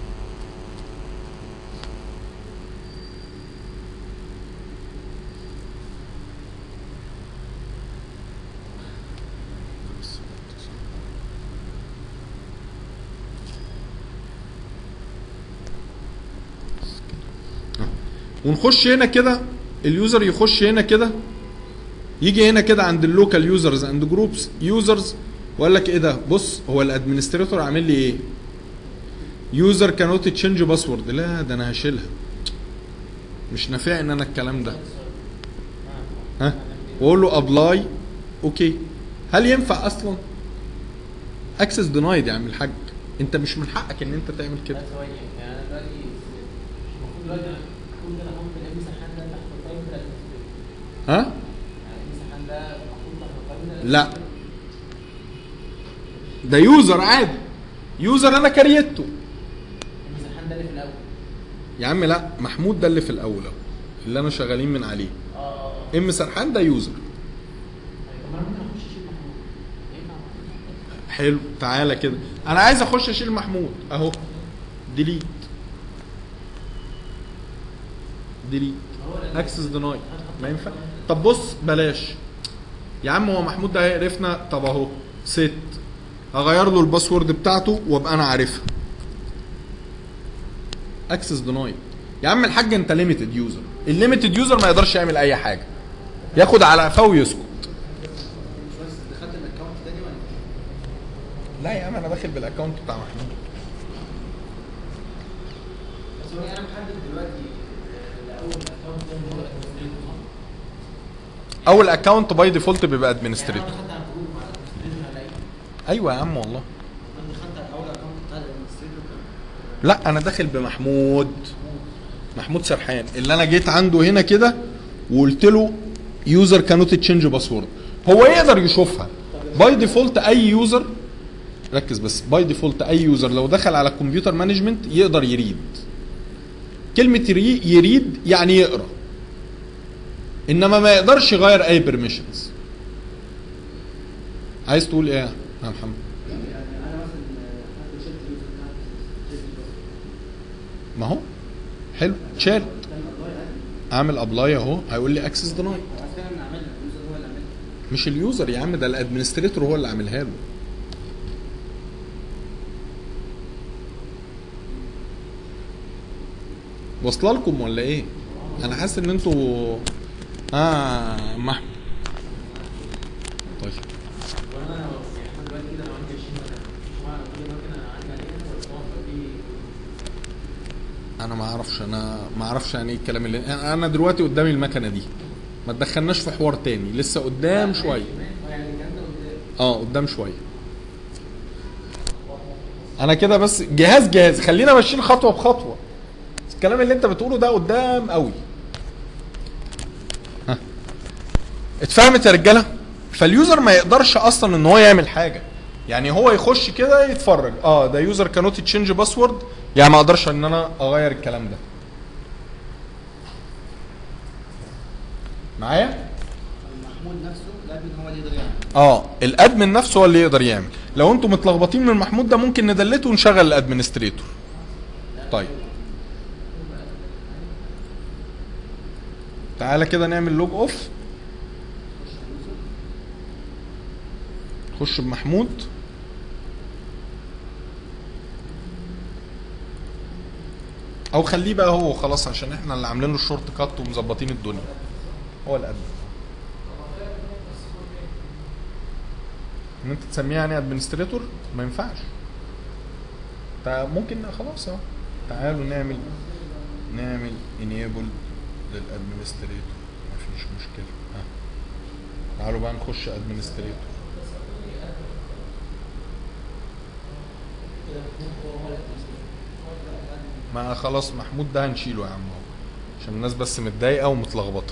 ونخش هنا كده اليوزر يخش هنا كده يجي هنا كده عند اللوكال يوزرز اند جروبس يوزرز وقال لك ايه ده بص هو الادمنستريتور عامل لي ايه يوزر كانوت تشينج باسورد لا ده انا هشيلها مش نافع ان انا الكلام ده ها واقول له ابلاي اوكي هل ينفع اصلا اكسس دينايد يا عم الحاج انت مش من حقك ان انت تعمل كده لا ثواني يعني انا دلوقتي المفروض دلوقتي انا المفروض انا احط الام سحان ده تحت القائمه بتاعت الادمنستريتور. ها يعني الام سحان ده المفروض تحت القائمه بتاعت لا ده يوزر عادي يوزر انا كريته الام سحان ده اللي في الاول يا عم لا محمود ده اللي في الاول اهو اللي انا شغالين من عليه اه اه اه ام سرحان ده يوزر طب ما انا ممكن اخش اشيل محمود ينفع حلو تعالى كده انا عايز اخش اشيل محمود اهو ديليت ديليت اكسس ديناي ما ينفع طب بص بلاش يا عم هو محمود ده عرفنا طب اهو ست هغير له الباسورد بتاعته وابقى انا عارفها اكسس ديناي يا عم الحاج انت ليميتد يوزر الليميتد يوزر ما يقدرش يعمل اي حاجه ياخد على قفاه ويسكت بس دخلت الاكونت تاني ولا لا يا عم انا داخل بالاكونت بتاع محمود بس هو انا محدد دلوقتي آه، الاول اكونت ده اللي هو الادمنستريتور صح؟ اول اكونت باي ديفولت بيبقى ادمنستريتور يعني انا دخلت على الجروب مع الادمنستريتور هلاقي ايوه يا عم والله انا دخلت على اول اكونت بتاع الادمنستريتور لا انا داخل بمحمود محمود سرحان اللي انا جيت عنده هنا كده وقلت له يوزر كانوت تشينج باسورد هو يقدر يشوفها باي ديفولت اي يوزر ركز بس باي ديفولت اي يوزر لو دخل على الكمبيوتر مانجمنت يقدر يريد كلمه يري- يريد يعني يقرا انما ما يقدرش يغير اي بيرميشنز عايز تقول ايه يا محمد يعني انا مثلا حد شلت اليوزر بتاعت شلت الباسورد. ما هو حلو تشال كان الله يعني اعمل ابلاي اهو هيقول لي اكسس ديناي عايز كده انا اعملها اليوزر هو اللي عملها مش اليوزر يا عم ده الادمنستريتور هو اللي عاملها له واصله لكم ولا ايه انا حاسس ان انتوا اه محمد طيب وانا يعني احنا دلوقتي كده لو عندي 20 مكنه مش معنى كل مكنه عندي عليها ولا في انا ما اعرفش انا ما اعرفش يعني ايه الكلام اللي انا دلوقتي قدامي المكنه دي ما تدخلناش في حوار تاني لسه قدام شويه يعني الكلام ده قدام اه قدام شويه انا كده بس جهاز جهاز خلينا ماشيين خطوه بخطوه الكلام اللي انت بتقوله ده قدام قوي ها اتفهمت يا رجاله فاليوزر ما يقدرش اصلا ان هو يعمل حاجه يعني هو يخش كده يتفرج اه ده يوزر كانوت تشينج باسورد يعني ما اقدرش ان انا اغير الكلام ده معايا المحمود نفسه الادمن هو اللي يقدر يعمل اه الادمن نفسه هو اللي يقدر يعمل لو انتم متلخبطين من محمود ده ممكن ندلته ونشغل الادمنستريتور طيب تعالى كده نعمل لوج اوف خش بمحمود او خليه بقى هو خلاص عشان احنا اللي عاملين له الشورت كات ومظبطين الدنيا هو الادمن ان انت تسميه يعني ادمنستريتور ما ينفعش تع- ممكن خلاص اهو تعالوا نعمل نعمل انيبل للادمنستريتور مفيش مشكله ها تعالوا بقى نخش ادمنستريتور ما خلاص محمود ده هنشيله يا عم اهو عشان الناس بس متضايقه ومتلخبطه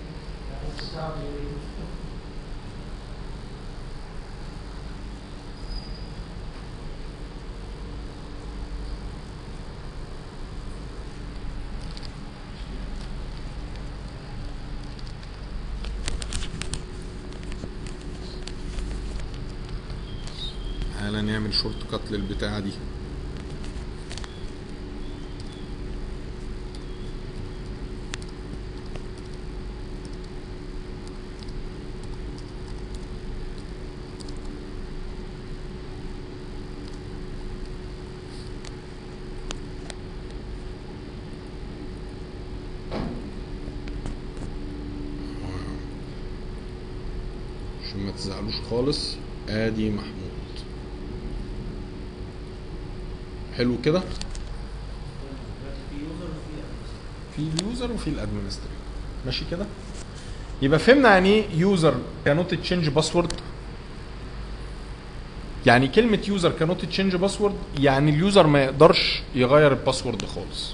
تعالى نعمل شورت كات للبتاعه دي عشان ما تزعلوش خالص ادي محمود حلو كده في اليوزر وفي الادمنستريتور ماشي كده يبقى فهمنا يعني ايه يوزر كانوت تشينج باسورد يعني كلمة يوزر كانوت تشينج باسورد يعني اليوزر ما يقدرش يغير الباسورد خالص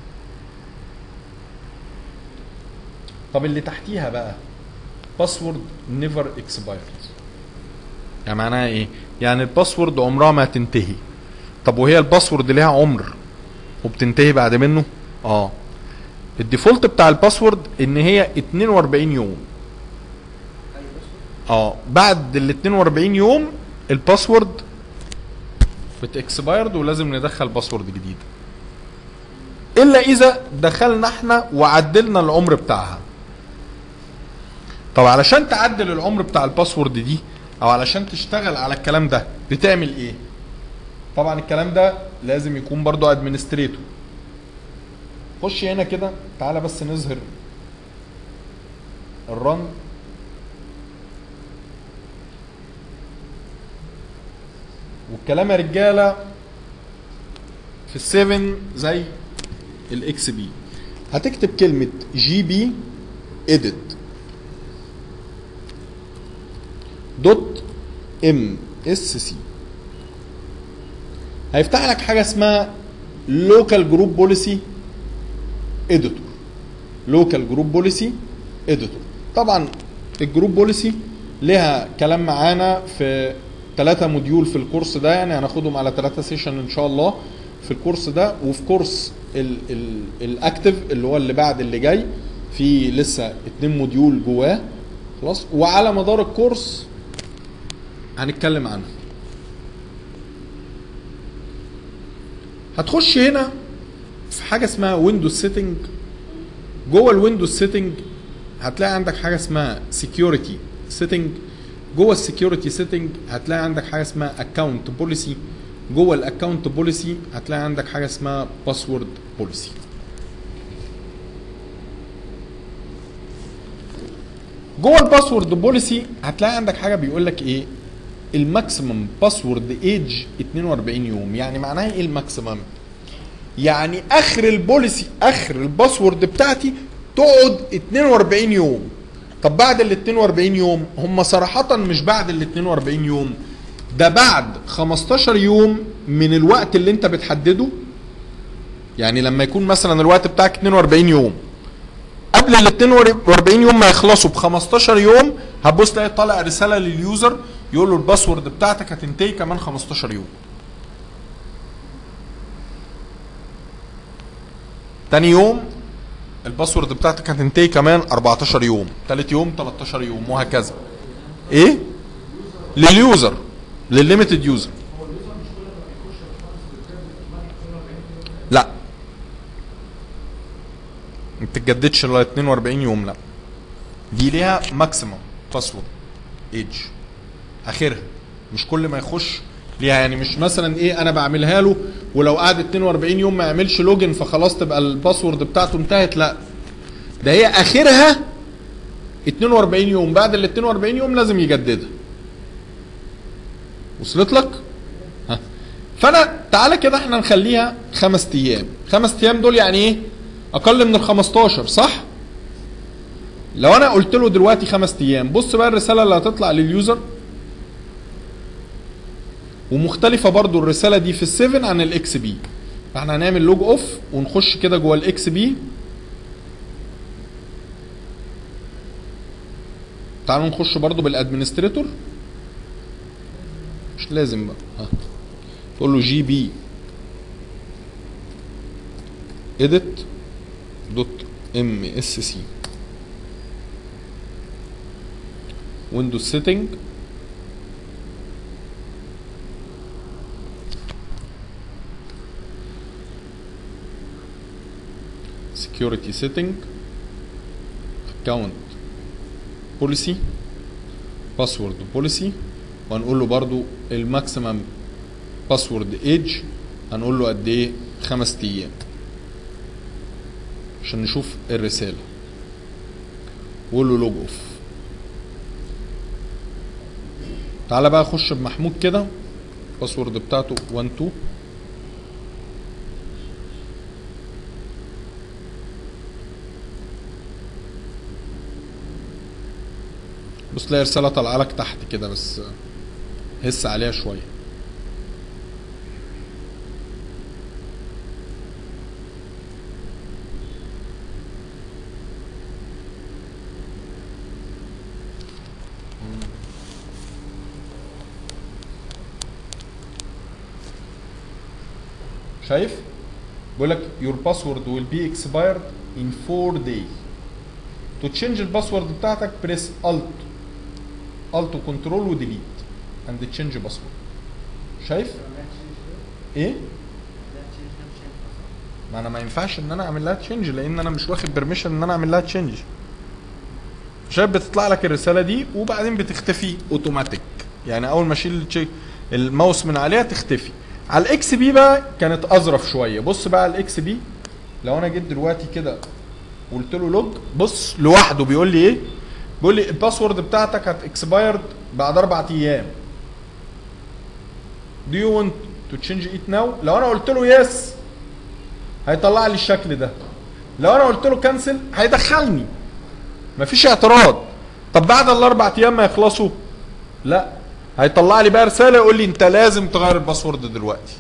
طب اللي تحتيها بقى باسورد نيفر اكسبايرد يعني معناها ايه يعني الباسورد عمرها ما هتنتهي طب وهي الباسورد ليها عمر وبتنتهي بعد منه اه الديفولت بتاع الباسورد ان هي 42 يوم اه بعد ال 42 يوم الباسورد بتكسبايرد ولازم ندخل باسورد جديد الا اذا دخلنا احنا وعدلنا العمر بتاعها طب علشان تعدل العمر بتاع الباسورد دي او علشان تشتغل على الكلام ده بتعمل ايه طبعا الكلام ده لازم يكون برضو ادمنستريتور خش هنا كده تعالى بس نظهر الرن والكلام يا رجاله في السيفن زي الاكس بي هتكتب كلمه جي بي اديت دوت ام اس سي هيفتح لك حاجه اسمها لوكال جروب بوليسي اديتور لوكال جروب بوليسي اديتور طبعا الجروب بوليسي ليها كلام معانا في ثلاثة موديول في الكورس ده يعني هناخدهم على ثلاثة سيشن ان شاء الله في الكورس ده وفي كورس الاكتف اللي هو اللي بعد اللي جاي في لسه اتنين موديول جواه خلاص وعلى مدار الكورس هنتكلم عنه هتخش هنا في حاجه اسمها ويندوز سيتنج جوه الويندوز سيتنج هتلاقي عندك حاجه اسمها سكيورتي سيتنج جوه السكيورتي سيتنج هتلاقي عندك حاجه اسمها اكونت بوليسي جوه الاكونت بوليسي هتلاقي عندك حاجه اسمها باسورد بوليسي جوه الباسورد بوليسي هتلاقي عندك حاجه بيقول لك ايه الماكسيمم باسورد ايج 42 يوم يعني معناها ايه الماكسيمم يعني اخر البوليسي اخر الباسورد بتاعتي تقعد 42 يوم طب بعد ال 42 يوم هم صراحة مش بعد ال 42 يوم ده بعد 15 يوم من الوقت اللي انت بتحدده يعني لما يكون مثلا الوقت بتاعك 42 يوم قبل ال 42 يوم ما يخلصوا ب 15 يوم هتبص تلاقي طالع رساله لليوزر يقول له الباسورد بتاعتك هتنتهي كمان 15 يوم تاني يوم الباسورد بتاعتك هتنتهي كمان 14 يوم تالت يوم 13 يوم وهكذا ايه لليوزر للليميتد يوزر لا ما بتتجددش الا 42 يوم لا دي ليها ماكسيمم باسورد ايج اخرها مش كل ما يخش ليها يعني مش مثلا ايه انا بعملها له ولو قعد 42 يوم ما يعملش لوجن فخلاص تبقى الباسورد بتاعته انتهت لا ده هي اخرها 42 يوم بعد ال 42 يوم لازم يجددها وصلت لك؟ ها فانا تعالى كده احنا نخليها خمس ايام خمس ايام دول يعني ايه؟ اقل من ال 15 صح؟ لو انا قلت له دلوقتي خمس ايام بص بقى الرساله اللي هتطلع لليوزر ومختلفه برضو الرساله دي في ال7 عن الاكس بي فاحنا هنعمل لوج اوف ونخش كده جوه الاكس بي تعالوا نخش برضو بالادمنستريتور مش لازم بقى ها تقول له جي بي edit دوت ام اس سي ويندوز سيتنج security setting account policy password policy وهنقول له برضو الماكسيمم باسورد ايج هنقول له قد ايه خمس ايام عشان نشوف الرساله وقول له لوج اوف تعالى بقى اخش بمحمود كده الباسورد بتاعته 1 2 بص تلاقي رساله طالعه لك تحت كده بس هس عليها شويه شايف بيقول لك your password will be expired in 4 days to change الباسورد بتاعتك بريس alt alt وكنترول وديليت and change password شايف ايه ما انا ما ينفعش ان انا اعمل لها تشينج لان انا مش واخد بيرميشن ان انا اعمل لها تشينج شايف بتطلع لك الرساله دي وبعدين بتختفي اوتوماتيك يعني اول ما اشيل التشي- الماوس من عليها تختفي على الاكس بي بقى كانت اظرف شويه بص بقى على الاكس بي لو انا جيت دلوقتي كده قلت له لوج بص لوحده بيقول لي ايه بيقول لي الباسورد بتاعتك هت اكسبايرد بعد اربع ايام Do you want to change it now؟ لو انا قلت له يس هيطلع لي الشكل ده لو انا قلت له كنسل هيدخلني مفيش اعتراض طب بعد الاربع ايام ما يخلصوا لا هيطلع لي بقى رساله يقول لي انت لازم تغير الباسورد دلوقتي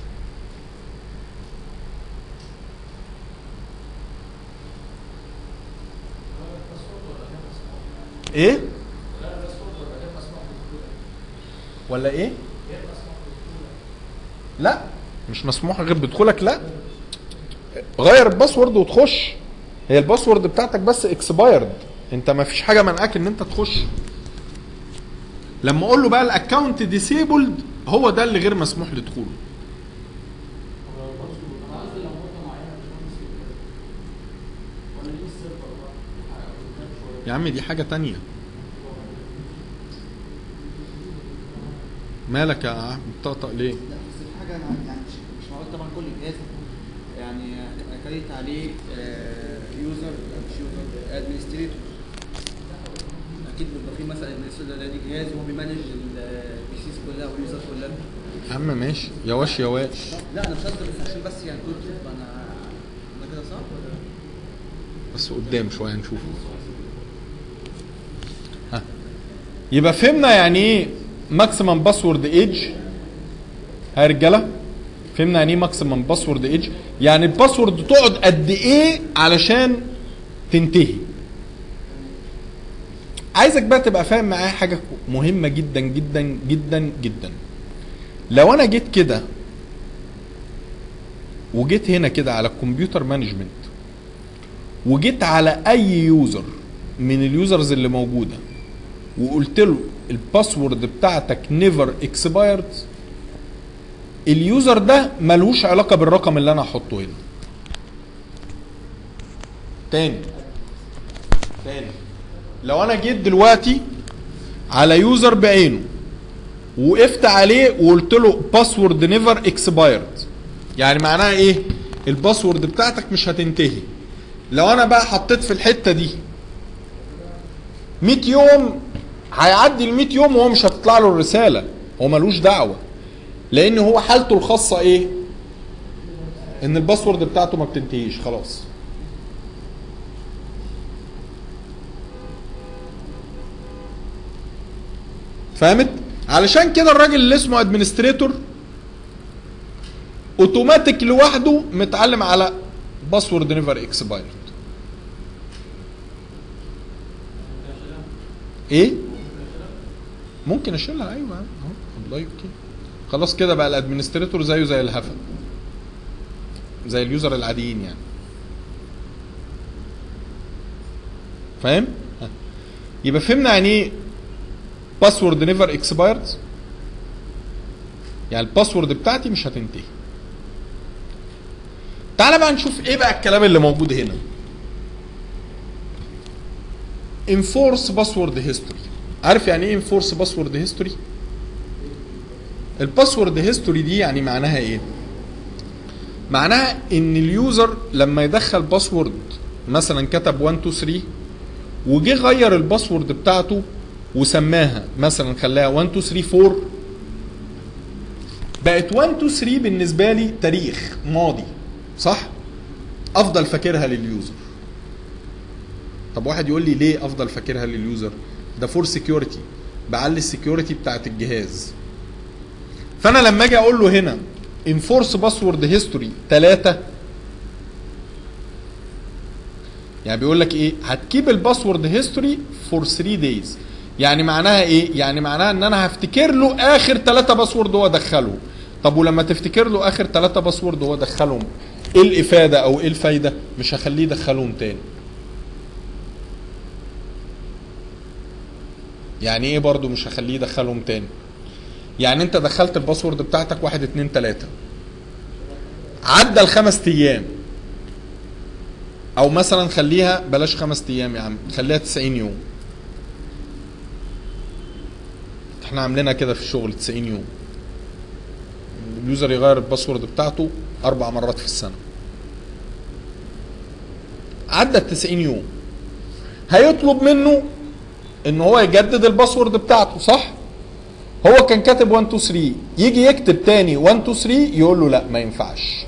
ايه ولا ايه لا مش مسموح غير بدخولك لا غير الباسورد وتخش هي الباسورد بتاعتك بس اكسبايرد انت ما فيش حاجه منعك ان انت تخش لما اقول له بقى الاكونت ديسيبلد هو ده اللي غير مسموح لدخوله يا عم دي حاجه تانية مالك يا عم بتطقطق ليه لا بس الحاجه انا يعني مش مش معقول طبعا كل جهاز يعني اكريت عليه يوزر مش يوزر ادمنستريتور اكيد بيبقى في مثلا ادمنستريتور ده ليه جهاز وهو بيمانج البيسيز كلها واليوزر كلها يا عم ماشي يا واش يا واش لا انا مش قصدي بس عشان بس يعني كنت تبقى انا ده كده صح ولا بس قدام شويه نشوف ها يبقى فهمنا يعني ايه ماكسيمم باسورد ايج ها يا رجاله فهمنا يعني ايه ماكسيمم باسورد ايج يعني الباسورد تقعد قد ايه علشان تنتهي عايزك بقى تبقى فاهم معايا حاجه مهمه جدا جدا جدا جدا لو انا جيت كده وجيت هنا كده على الكمبيوتر مانجمنت وجيت على اي يوزر من اليوزرز اللي موجوده وقلت له الباسورد بتاعتك نيفر اكسبايرد اليوزر ده ملوش علاقه بالرقم اللي انا هحطه هنا تاني تاني لو انا جيت دلوقتي على يوزر بعينه وقفت عليه وقلت له باسورد نيفر اكسبايرد يعني معناها ايه الباسورد بتاعتك مش هتنتهي لو انا بقى حطيت في الحته دي 100 يوم هيعدي ال 100 يوم وهو مش هتطلع له الرساله هو ملوش دعوه لان هو حالته الخاصه ايه ان الباسورد بتاعته ما بتنتهيش خلاص فهمت علشان كده الراجل اللي اسمه ادمنستريتور اوتوماتيك لوحده متعلم على باسورد نيفر اكسبايرد ايه ممكن اشيلها ايوه اهو والله اوكي خلاص كده بقى الادمنستريتور زيه زي الهفا زي اليوزر العاديين يعني فاهم ها. يبقى فهمنا يعني ايه باسورد نيفر اكسبايرد يعني الباسورد بتاعتي مش هتنتهي تعالى بقى نشوف ايه بقى الكلام اللي موجود هنا enforce باسورد هيستوري عارف يعني ايه enforce باسورد هيستوري الباسورد هيستوري دي يعني معناها ايه معناها ان اليوزر لما يدخل باسورد مثلا كتب 1 2 3 وجه غير الباسورد بتاعته وسماها مثلا خلاها 1 2 3 4 بقت 1 2 3 بالنسبه لي تاريخ ماضي صح افضل فاكرها لليوزر طب واحد يقول لي ليه افضل فاكرها لليوزر ده فور سكيورتي بعلي السكيورتي بتاعت الجهاز فانا لما اجي اقول له هنا انفورس باسورد هيستوري 3 يعني بيقول لك ايه هتكيب الباسورد هيستوري فور 3 دايز يعني معناها ايه يعني معناها ان انا هفتكر له اخر 3 باسورد هو دخله طب ولما تفتكر له اخر 3 باسورد هو دخلهم ايه الافاده او ايه الفايده مش هخليه يدخلهم تاني يعني ايه برضو مش هخليه يدخلهم تاني يعني انت دخلت الباسورد بتاعتك واحد اتنين تلاتة عدى الخمس ايام او مثلا خليها بلاش خمس ايام يا عم خليها 90 يوم احنا عاملينها كده في الشغل 90 يوم اليوزر يغير الباسورد بتاعته اربع مرات في السنه عدى ال 90 يوم هيطلب منه ان هو يجدد الباسورد بتاعته صح هو كان كاتب 1 2 3 يجي يكتب تاني 1 2 3 يقول له لا ما ينفعش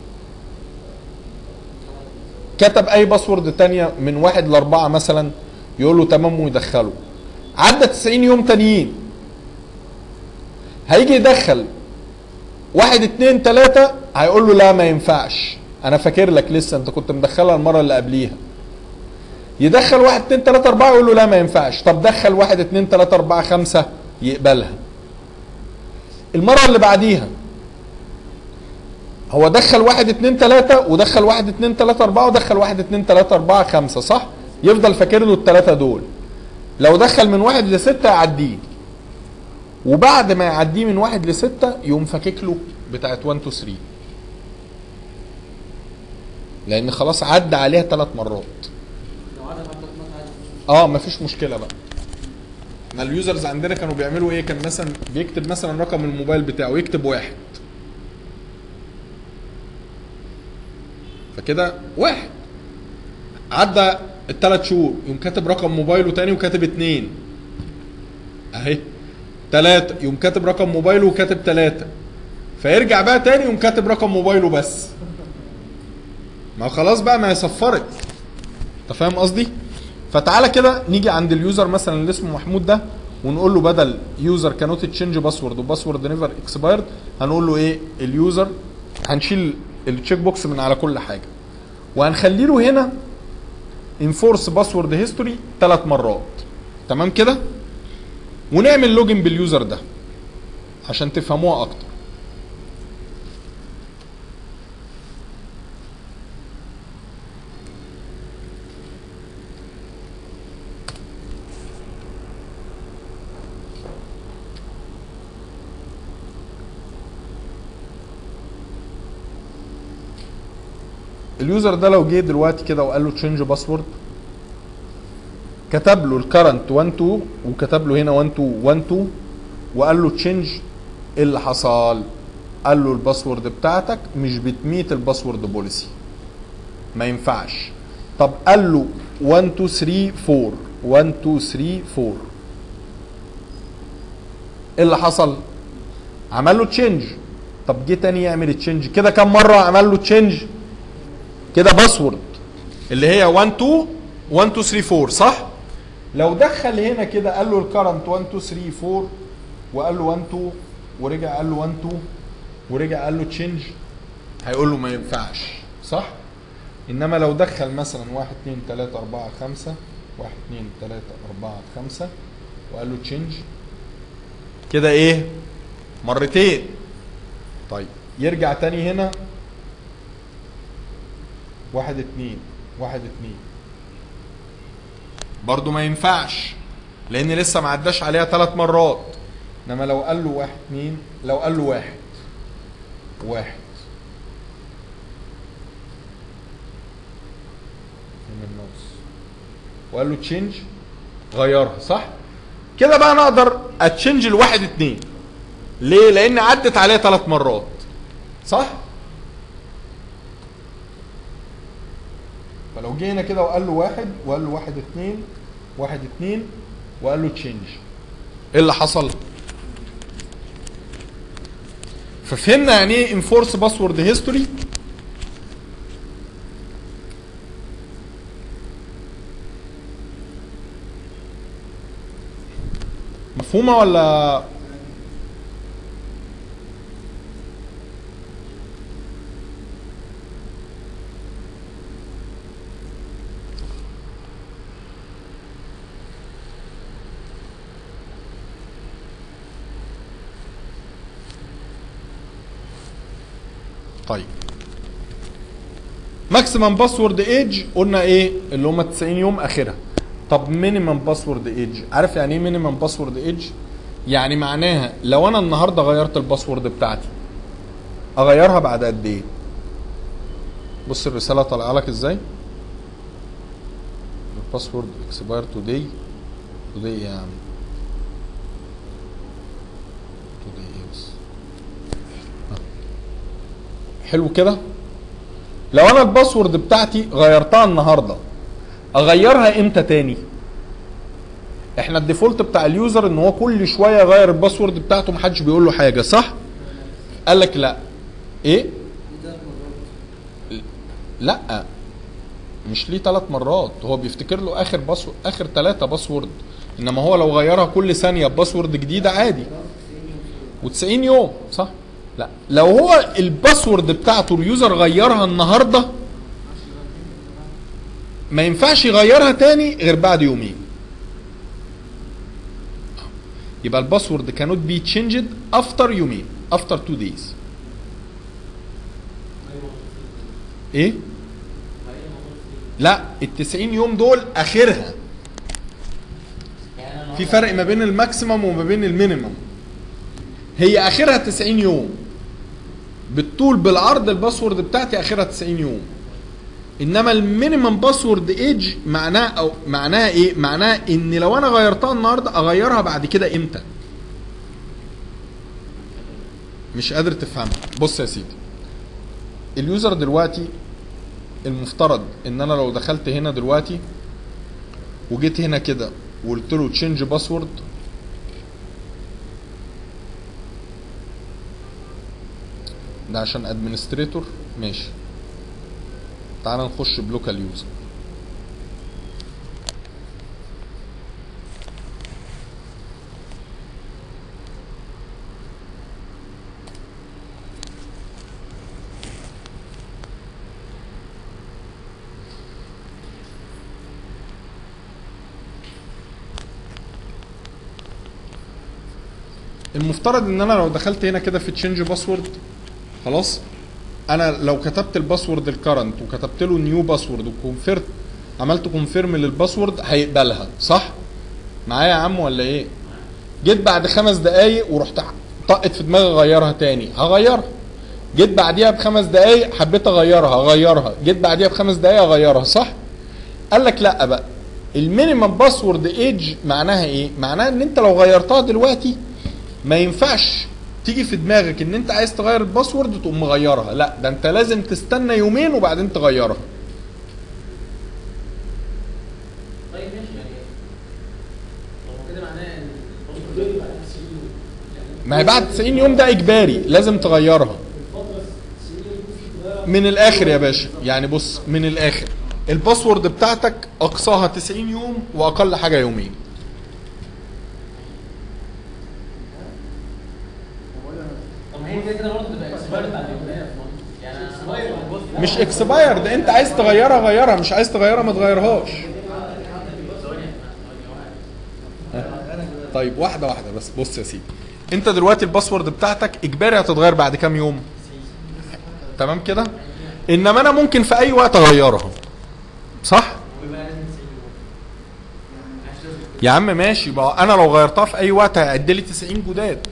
كتب اي باسورد تانية من واحد لاربعة مثلا يقول له تمام ويدخله عدى 90 يوم تانيين هيجي يدخل واحد اتنين تلاتة هيقول له لا ما ينفعش انا فاكر لك لسه انت كنت مدخلها المرة اللي قبليها يدخل واحد اتنين تلاتة اربعة يقول له لا ما ينفعش طب دخل واحد اتنين تلاتة اربعة خمسة يقبلها المرة اللي بعديها هو دخل واحد اتنين تلاتة ودخل واحد اتنين تلاتة اربعة ودخل واحد اتنين تلاتة اربعة خمسة صح؟ يفضل فاكر له التلاتة دول لو دخل من واحد لستة يعديه وبعد ما يعديه من واحد لستة يقوم فاكك له بتاعت 1 2 3 لان خلاص عدى عليها ثلاث مرات لو عدد عدد مرات عادي اه مفيش مشكله بقى ما اليوزرز عندنا كانوا بيعملوا ايه كان مثلا بيكتب مثلا رقم الموبايل بتاعه يكتب واحد فكده واحد عدى الثلاث شهور يقوم كاتب رقم موبايله تاني وكاتب اتنين اهي تلاتة يقوم كاتب رقم موبايله وكاتب تلاتة فيرجع بقى تاني يقوم كاتب رقم موبايله بس ما هو خلاص بقى ما هي صفرت انت فاهم قصدي؟ فتعالى كده نيجي عند اليوزر مثلا اللي اسمه محمود ده ونقول له بدل يوزر كانوت تشينج باسورد وباسورد نيفر اكسبايرد هنقول له ايه اليوزر هنشيل التشيك بوكس من على كل حاجه وهنخلي له هنا انفورس باسورد هيستوري ثلاث مرات تمام كده ونعمل لوجن باليوزر ده عشان تفهموها اكتر اليوزر ده لو جه دلوقتي كده وقال له تشينج باسورد كتب له الكرنت 1 2 وكتب له هنا 1 2 1 2 وقال له تشينج ايه اللي حصل؟ قال له الباسورد بتاعتك مش بتميت الباسورد بوليسي ما ينفعش طب قال له 1 2 3 4 1 2 3 4 ايه اللي حصل؟ عمل له تشينج طب جه تاني يعمل تشينج كده كم مره عمل له تشينج؟ كده باسورد اللي هي 1 2 1 2 3 4 صح؟ لو دخل هنا كده قال له الكرنت 1 2 3 4 وقال له 1 2 ورجع قال له 1 2 ورجع قال له تشينج هيقول له ما ينفعش صح؟ انما لو دخل مثلا 1 2 3 4 5 1 2 3 4 5 وقال له تشينج كده ايه؟ مرتين طيب يرجع تاني هنا واحد اتنين واحد اتنين برضو ما ينفعش لان لسه ما عداش عليها ثلاث مرات انما لو قال له واحد اتنين لو قال له واحد واحد من النص وقال له تشينج غيرها صح كده بقى انا اقدر اتشنج الواحد اتنين ليه لان عدت عليها ثلاث مرات صح فلو جه هنا كده وقال له واحد وقال له واحد اتنين واحد اتنين وقال له تشينج ايه اللي حصل؟ ففهمنا يعني ايه انفورس باسورد هيستوري مفهومه ولا طيب ماكسيمم باسورد ايج قلنا ايه اللي هم 90 يوم اخرها طب مينيمم باسورد ايج عارف يعني ايه مينيمم باسورد ايج يعني معناها لو انا النهارده غيرت الباسورد بتاعتي اغيرها بعد قد ايه بص الرساله طالعه لك ازاي الباسورد اكسباير توداي توداي ايه يا عم توداي ايه بس حلو كده لو انا الباسورد بتاعتي غيرتها النهارده اغيرها امتى تاني احنا الديفولت بتاع اليوزر ان هو كل شويه يغير الباسورد بتاعته محدش بيقول له حاجه صح قال لك لا ايه لا مش ليه ثلاث مرات هو بيفتكر له اخر باسورد اخر ثلاثه باسورد انما هو لو غيرها كل ثانيه باسورد جديده عادي و90 يوم صح لا لو هو الباسورد بتاعته اليوزر غيرها النهارده ما ينفعش يغيرها تاني غير بعد يومين يبقى الباسورد cannot be changed after يومين after two days ايه لا ال 90 يوم دول اخرها في فرق ما بين الماكسيمم وما بين المينيمم هي اخرها 90 يوم بالطول بالعرض الباسورد بتاعتي اخرها 90 يوم انما المينيمم باسورد ايج معناه او معناها ايه معناها ان لو انا غيرتها النهارده اغيرها بعد كده امتى مش قادر تفهمها بص يا سيدي اليوزر دلوقتي المفترض ان انا لو دخلت هنا دلوقتي وجيت هنا كده وقلت له تشينج باسورد ده عشان ادمنستريتور ماشي تعال نخش بلوكال يوزر المفترض ان انا لو دخلت هنا كده في تشينج باسورد خلاص انا لو كتبت الباسورد الكرنت وكتبت له نيو باسورد وكونفيرت عملت كونفيرم للباسورد هيقبلها صح معايا يا عم ولا ايه جيت بعد خمس دقايق ورحت طقت في دماغي اغيرها تاني هغيرها جيت بعديها بخمس دقايق حبيت اغيرها اغيرها جيت بعديها بخمس دقايق اغيرها صح قال لك لا بقى المينيمم باسورد ايج معناها ايه معناها ان انت لو غيرتها دلوقتي ما ينفعش تيجي في دماغك ان انت عايز تغير الباسورد تقوم مغيرها لا ده انت لازم تستنى يومين وبعدين تغيرها طيب ماشي يعني هو كده معناه ان الباسورد بعد 90 يوم يعني ما هي بعد 90 يوم ده اجباري لازم تغيرها الفتره 90 يوم دي بتتغير من الاخر يا باشا يعني بص من الاخر الباسورد بتاعتك اقصاها 90 يوم واقل حاجه يومين طب ما هي كده كده برضه تبقى اكسبايرد بعد يومين يعني اكسبايرد مش اكسباير ده انت عايز تغيرها غيرها مش عايز تغيرها ما تغيرهاش طيب واحده واحده بس بص يا سيدي انت دلوقتي الباسورد بتاعتك اجباري هتتغير بعد كام يوم تمام كده انما انا ممكن في اي وقت اغيرها صح يا عم ماشي بقى انا لو غيرتها في اي وقت هيعد لي 90 جداد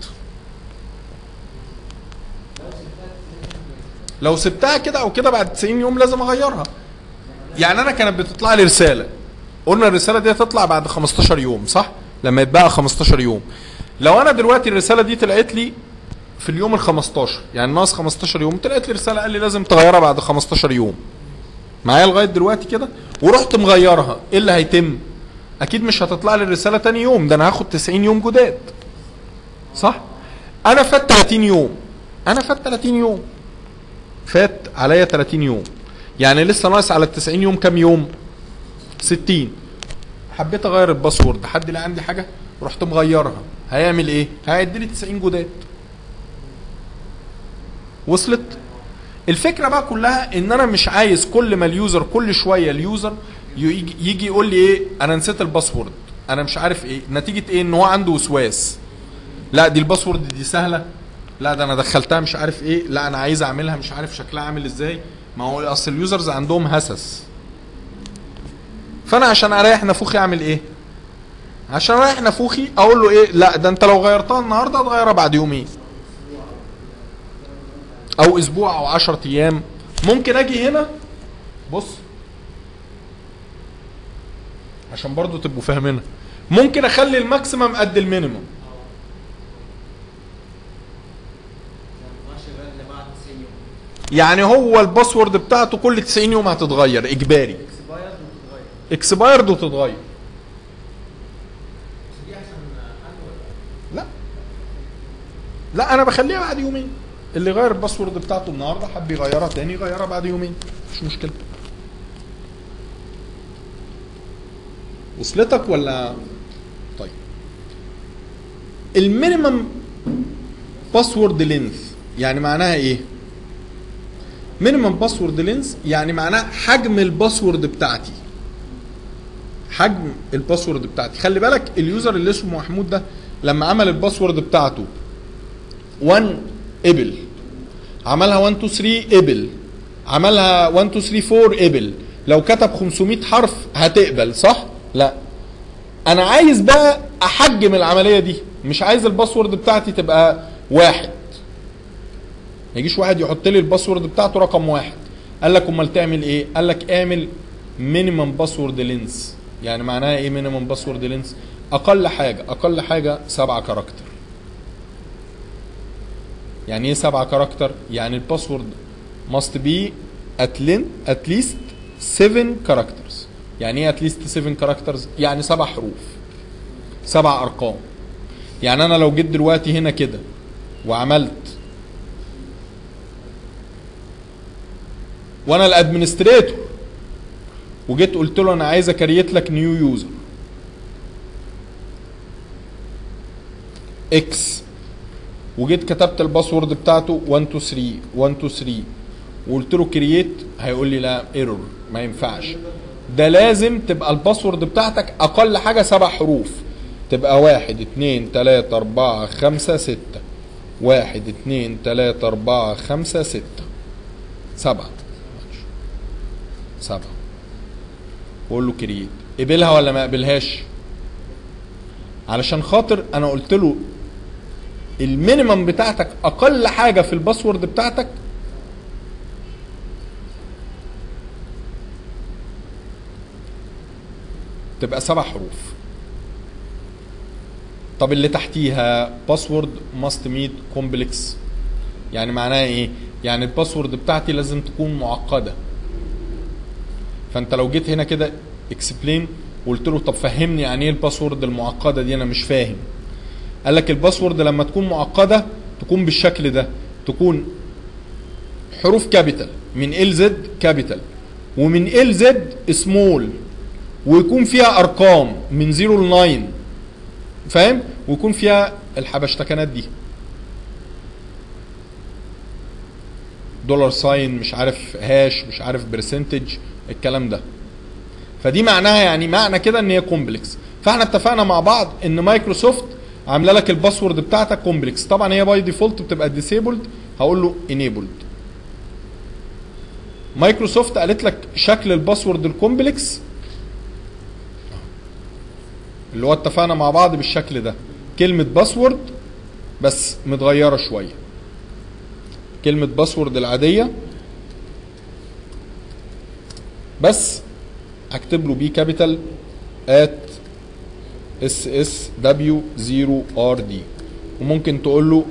لو سبتها كده او كده بعد 90 يوم لازم اغيرها يعني انا كانت بتطلع لي رساله قلنا الرساله دي هتطلع بعد 15 يوم صح لما يتبقى 15 يوم لو انا دلوقتي الرساله دي طلعت لي في اليوم ال 15 يعني ناقص 15 يوم طلعت لي رساله قال لي لازم تغيرها بعد 15 يوم معايا لغايه دلوقتي كده ورحت مغيرها ايه اللي هيتم اكيد مش هتطلع لي الرساله تاني يوم ده انا هاخد 90 يوم جداد صح انا فات 30 يوم انا فات 30 يوم فات عليا 30 يوم يعني لسه ناقص على ال 90 يوم كام يوم 60 حبيت اغير الباسورد حد اللي عندي حاجه رحت مغيرها هيعمل ايه هيعد لي 90 جداد وصلت الفكره بقى كلها ان انا مش عايز كل ما اليوزر كل شويه اليوزر يجي, يجي يقول لي ايه انا نسيت الباسورد انا مش عارف ايه نتيجه ايه ان هو عنده وسواس لا دي الباسورد دي سهله لا ده انا دخلتها مش عارف ايه لا انا عايز اعملها مش عارف شكلها عامل ازاي ما هو اصل اليوزرز عندهم هسس فانا عشان اريح نافوخي اعمل ايه عشان اريح نافوخي اقول له ايه لا ده انت لو غيرتها النهارده هتغيرها بعد يومين او اسبوع او 10 ايام ممكن اجي هنا بص عشان برضو تبقوا فاهمينها ممكن اخلي الماكسيمم قد المينيمم يعني هو الباسورد بتاعته كل 90 يوم هتتغير اجباري اكسبايرد وتتغير دي احسن حل ولا لا لا انا بخليها بعد يومين اللي غير الباسورد بتاعته النهارده حب يغيرها تاني يغيرها بعد يومين مش مشكله وصلتك ولا طيب المينيمم باسورد لينث يعني معناها ايه مينيمم باسورد لينث يعني معناها حجم الباسورد بتاعتي حجم الباسورد بتاعتي خلي بالك اليوزر اللي اسمه محمود ده لما عمل الباسورد بتاعته 1 ابل عملها 1 2 3 ابل عملها 1 2 3 4 ابل لو كتب 500 حرف هتقبل صح لا انا عايز بقى احجم العمليه دي مش عايز الباسورد بتاعتي تبقى واحد ما يجيش واحد يحط لي الباسورد بتاعته رقم واحد قال لك امال تعمل ايه قال لك اعمل مينيمم باسورد لينس يعني معناها ايه مينيمم باسورد لينس اقل حاجه اقل حاجه سبعة كاركتر يعني ايه سبعة كاركتر يعني الباسورد must be at, lin- at least 7 characters يعني ايه at least 7 characters يعني سبع حروف سبع ارقام يعني انا لو جيت دلوقتي هنا كده وعملت وانا الادمنستريتور وجيت قلت له انا عايز اكريت لك نيو يوزر اكس وجيت كتبت الباسورد بتاعته 1 2 3 1 2 3 وقلت له كرييت هيقول لي لا ايرور ما ينفعش ده لازم تبقى الباسورد بتاعتك اقل حاجه سبع حروف تبقى واحد اتنين تلاتة اربعة خمسة ستة واحد اتنين تلاتة اربعة خمسة ستة سبعة سبعة بقول له كرييت قبلها ولا ما قبلهاش علشان خاطر انا قلت له المينيمم بتاعتك اقل حاجه في الباسورد بتاعتك تبقى سبع حروف طب اللي تحتيها باسورد ماست ميت كومبلكس يعني معناها ايه يعني الباسورد بتاعتي لازم تكون معقده فانت لو جيت هنا كده اكسبلين وقلت له طب فهمني يعني ايه الباسورد المعقده دي انا مش فاهم قال لك الباسورد لما تكون معقده تكون بالشكل ده تكون حروف كابيتال من ال زد كابيتال ومن ال زد سمول ويكون فيها ارقام من 0 ل 9 فاهم ويكون فيها الحبشتكنات دي دولار ساين مش عارف هاش مش عارف برسنتج الكلام ده فدي معناها يعني معنى كده ان هي كومبلكس فاحنا اتفقنا مع بعض ان مايكروسوفت عامله لك الباسورد بتاعتك كومبلكس طبعا هي باي ديفولت بتبقى ديسيبلد هقول له انيبلد مايكروسوفت قالت لك شكل الباسورد الكومبلكس اللي هو اتفقنا مع بعض بالشكل ده كلمة باسورد بس متغيرة شوية كلمة باسورد العادية بس اكتب له بي كابيتال ات اس اس دبليو 0 ار دي وممكن تقول له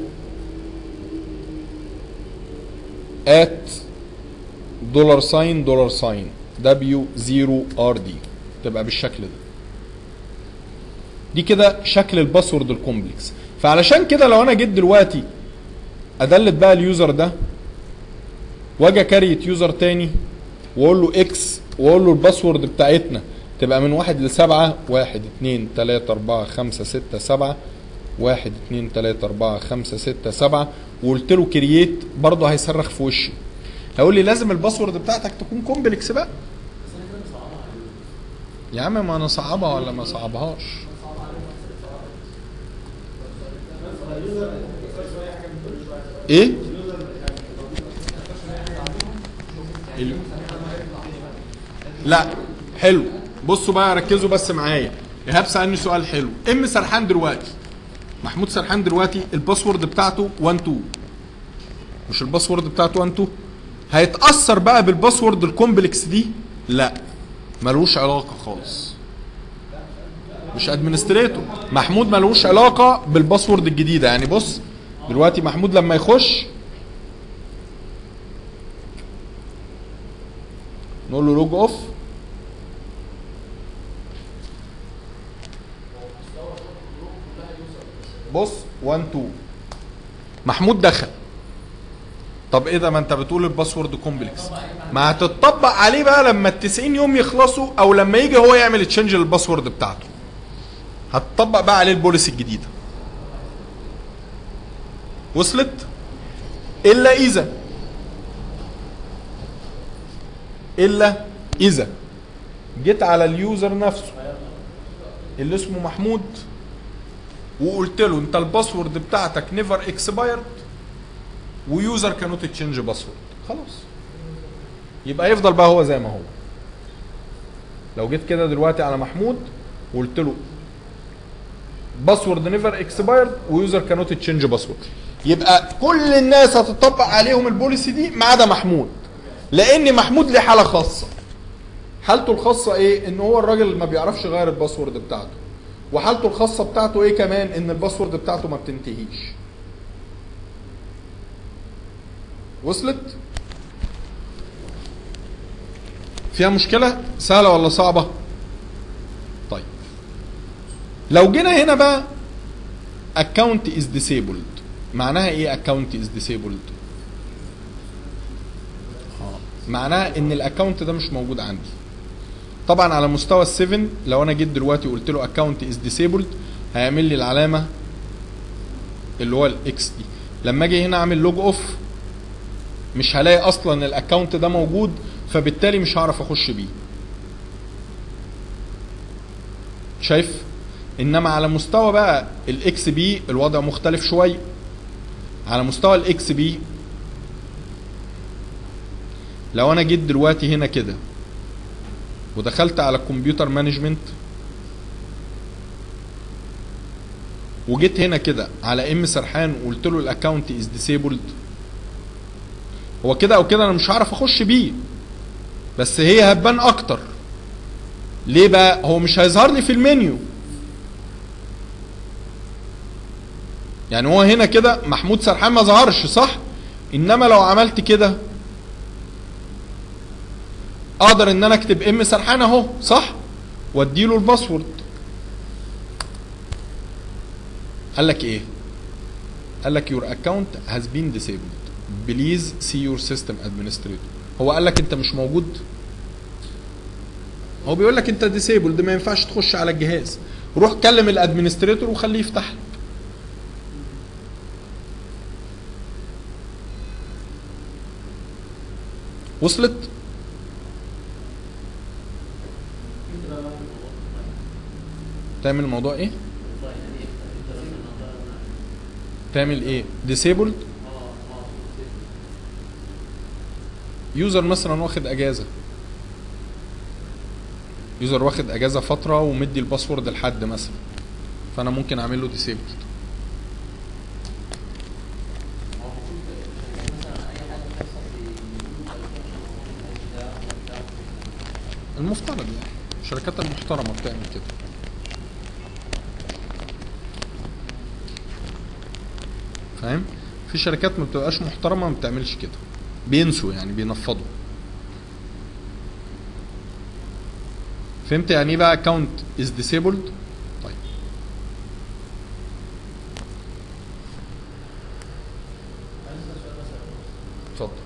ات دولار ساين دولار ساين دبليو 0 ار دي تبقى بالشكل ده دي كده شكل الباسورد الكومبلكس فعلشان كده لو انا جيت دلوقتي ادلت بقى اليوزر ده واجي كاريت يوزر تاني واقول له اكس واقول له الباسورد بتاعتنا تبقى من واحد لسبعة واحد اتنين تلاتة اربعة خمسة ستة سبعة واحد اتنين تلاتة اربعة خمسة ستة سبعة وقلت له كرييت برضه هيصرخ في وشي هيقول لي لازم الباسورد بتاعتك تكون كومبلكس بقى يا عم ما انا صعبها ولا ما صعبهاش ايه ال- لا حلو بصوا بقى ركزوا بس معايا ايهاب سالني سؤال حلو ام سرحان دلوقتي محمود سرحان دلوقتي الباسورد بتاعته 1 2 مش الباسورد بتاعته 1 2 هيتاثر بقى بالباسورد الكومبلكس دي لا ملوش علاقه خالص مش ادمنستريتور محمود ملوش علاقه بالباسورد الجديده يعني بص دلوقتي محمود لما يخش نقول له لوج اوف بص 1 2 محمود دخل طب ايه ده ما انت بتقول الباسورد كومبلكس ما هتطبق عليه بقى لما ال 90 يوم يخلصوا او لما يجي هو يعمل تشينج للباسورد بتاعته هتطبق بقى عليه البوليسي الجديده وصلت الا اذا الا اذا جيت على اليوزر نفسه اللي اسمه محمود وقلت له انت الباسورد بتاعتك نيفر اكسبايرد ويوزر كانوت تشينج باسورد خلاص يبقى يفضل بقى هو زي ما هو لو جيت كده دلوقتي على محمود وقلت له باسورد نيفر اكسبايرد ويوزر كانوت تشينج باسورد يبقى كل الناس هتطبق عليهم البوليسي دي ما عدا محمود لان محمود ليه حاله خاصه حالته الخاصه ايه ان هو الراجل ما بيعرفش يغير الباسورد بتاعته وحالته الخاصه بتاعته ايه كمان ان الباسورد بتاعته ما بتنتهيش وصلت فيها مشكله سهله ولا صعبه طيب لو جينا هنا بقى account is disabled معناها ايه account is disabled آه. معناها ان الاكونت ده مش موجود عندي طبعا على مستوى ال7 لو انا جيت دلوقتي وقلت له account is disabled هيعمل لي العلامه اللي هو الاكس دي لما اجي هنا اعمل لوج اوف مش هلاقي اصلا الاكونت ده موجود فبالتالي مش هعرف اخش بيه شايف انما على مستوى بقى الاكس بي الوضع مختلف شويه على مستوى الاكس بي لو انا جيت دلوقتي هنا كده ودخلت على الكمبيوتر مانجمنت وجيت هنا كده على ام سرحان وقلت له الاكونت از ديسيبلد هو كده او كده انا مش هعرف اخش بيه بس هي هتبان اكتر ليه بقى هو مش هيظهر لي في المنيو يعني هو هنا كده محمود سرحان ما ظهرش صح انما لو عملت كده اقدر ان انا اكتب ام سرحان اهو صح واديله الباسورد قال لك ايه قال لك your account has been disabled please see your system administrator هو قال لك انت مش موجود هو بيقول لك انت disabled ما ينفعش تخش على الجهاز روح كلم الادمنستريتور وخليه يفتح لك وصلت انت بقى واحد الموضوع تعمل الموضوع ايه والله يعني ايه انت مثلا نظرنا تعمل ايه disabled اه اه يوزر مثلا واخد اجازه يوزر واخد اجازه فتره ومدي الباسورد لحد مثلا فانا ممكن اعمل له ديسيبل هو المفروض مثلا اي حاجه بتحصل في اليوتيوب او كده هو بتاع بتاع المفترض يعني الشركات المحترمه بتعمل كده فاهم في شركات ما بتبقاش محترمه ما بتعملش كده بينسوا يعني بينفضوا فهمت يعني ايه بقى account is disabled طيب عايز اسال سؤال بس اتفضل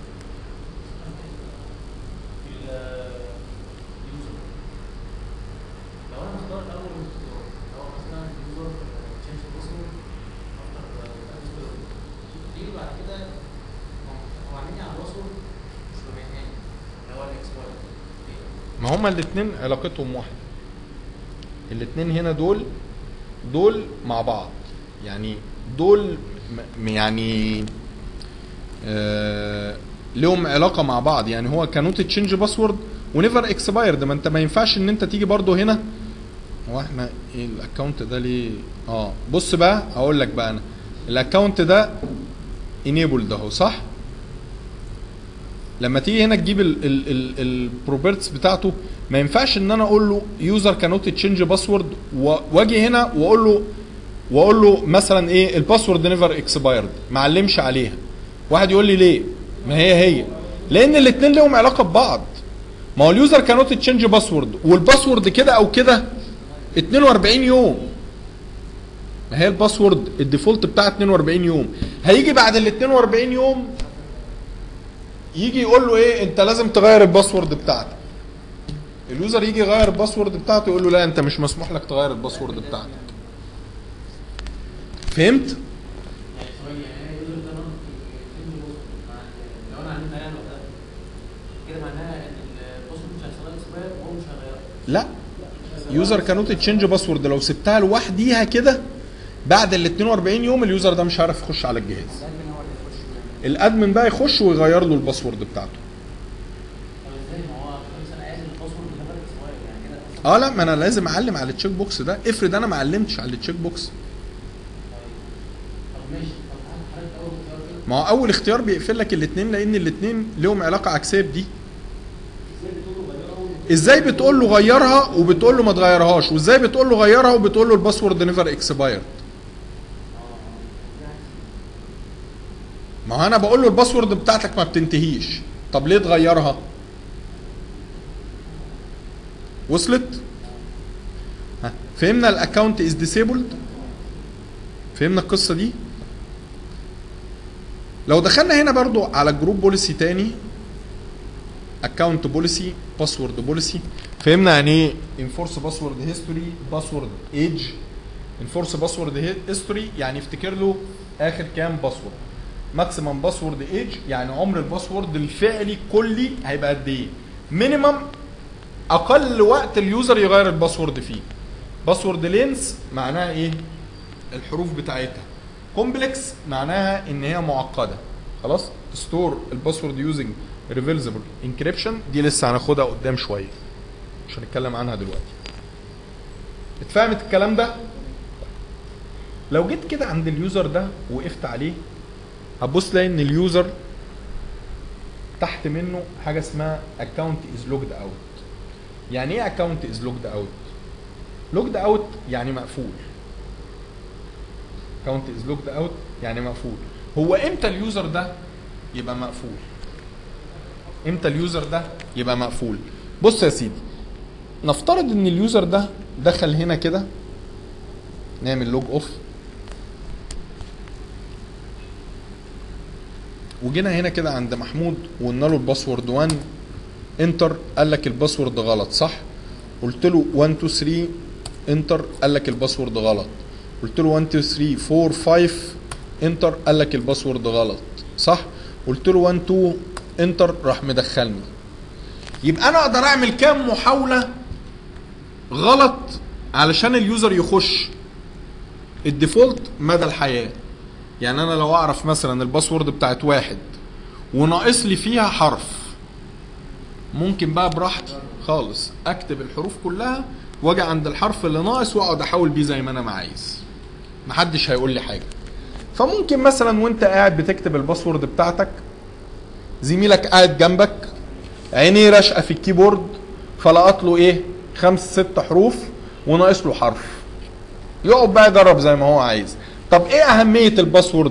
اليوزر لو انا مختار الاول الاختيار لو مثلا اليوزر تشينج باسورد افتر تيجي بعد كده هو عاملين على الباسورد مش بمعنى اللي هو الاكسباير ما هما الاتنين علاقتهم واحدة الاتنين هنا دول دول مع بعض يعني دول م- يعني آه لهم علاقة مع بعض يعني هو كانوت تشينج باسورد ونيفر اكسبايرد ما انت ما ينفعش ان انت تيجي برضو هنا هو احنا ايه الاكونت ده ليه اه بص بقى هقول لك بقى انا الاكونت ده انيبل ده اهو صح لما تيجي هنا تجيب البروبرتس بتاعته ما ينفعش ان انا اقول له يوزر كانوت تشينج باسورد واجي هنا واقول له واقول له مثلا ايه الباسورد نيفر اكسبايرد ما علمش عليها واحد يقول لي ليه ما هي هي لان الاثنين لهم علاقه ببعض ما هو اليوزر كانوت تشينج باسورد والباسورد كده او كده 42 يوم ما هي الباسورد الديفولت بتاع 42 يوم هيجي بعد ال 42 يوم يجي يقول له ايه انت لازم تغير الباسورد بتاعتك اليوزر يجي يغير الباسورد بتاعته يقول له لا انت مش مسموح لك تغير الباسورد بتاعتك فهمت يعني ثواني يعني انا اليوزر ده نون تشينج باسورد مع لو انا عامل بيان وقتها كده معناها ان الباسورد مش هيحصل لها اكسباير وهو مش هيغيرها لا يوزر كانوت تشينج باسورد لو سبتها لوحديها كده بعد ال 42 يوم اليوزر ده مش هيعرف يخش على الجهاز الادمن هو اللي يخش ويعمل. الادمن بقى يخش ويغير له الباسورد بتاعته طب ازاي ما هو مثلا عايز الباسورد نيفر اكسباير يعني كده اه لا ما انا لازم اعلم على التشيك بوكس ده افرض انا ما علمتش على التشيك بوكس طب ماشي طب هل حضرتك اول اختيار كده ما هو اول اختيار بيقفل لك الاثنين لان الاثنين لهم علاقه عكسيه بدي ازاي بتقول له غيرها ازاي بتقول له غيرها وبتقول له ما تغيرهاش وازاي بتقول له غيرها وبتقول له الباسورد نيفر اكسبايرد ما هو انا بقول له الباسورد بتاعتك ما بتنتهيش طب ليه تغيرها وصلت ها فهمنا الاكونت از ديسيبلد فهمنا القصه دي لو دخلنا هنا برضو على جروب بوليسي تاني اكونت بوليسي باسورد بوليسي فهمنا يعني ايه انفورس باسورد هيستوري باسورد ايج انفورس باسورد هيستوري يعني افتكر له اخر كام باسورد ماكسيمم باسورد ايج يعني عمر الباسورد الفعلي كلي هيبقى قد ايه مينيمم اقل وقت اليوزر يغير الباسورد فيه باسورد لينس معناها ايه الحروف بتاعتها كومبلكس معناها ان هي معقده خلاص ستور الباسورد يوزنج ريفرسبل انكريبشن دي لسه هناخدها قدام شويه مش هنتكلم عنها دلوقتي اتفهمت الكلام ده لو جيت كده عند اليوزر ده وقفت عليه هتبص تلاقي ان اليوزر تحت منه حاجه اسمها اكونت از لوجد اوت يعني ايه اكونت از لوجد اوت لوجد اوت يعني مقفول اكونت از لوجد اوت يعني مقفول هو امتى اليوزر ده يبقى مقفول امتى اليوزر ده يبقى مقفول بص يا سيدي نفترض ان اليوزر ده دخل هنا كده نعمل لوج اوف وجينا هنا كده عند محمود وقلنا له الباسورد 1 انتر قال لك الباسورد غلط صح قلت له 1 2 3 انتر قال لك الباسورد غلط قلت له 1 2 3 4 5 انتر قال لك الباسورد غلط صح قلت له 1 2 انتر راح مدخلني يبقى انا اقدر اعمل كام محاوله غلط علشان اليوزر يخش الديفولت مدى الحياه يعني انا لو اعرف مثلا الباسورد بتاعت واحد وناقص لي فيها حرف ممكن بقى براحتي خالص اكتب الحروف كلها واجي عند الحرف اللي ناقص واقعد احاول بيه زي ما انا ما عايز محدش هيقول لي حاجه فممكن مثلا وانت قاعد بتكتب الباسورد بتاعتك زميلك قاعد جنبك عينيه راشقه في الكيبورد فلقط له ايه خمس ست حروف وناقص له حرف يقعد بقى يجرب زي ما هو عايز طب ايه اهميه الباسورد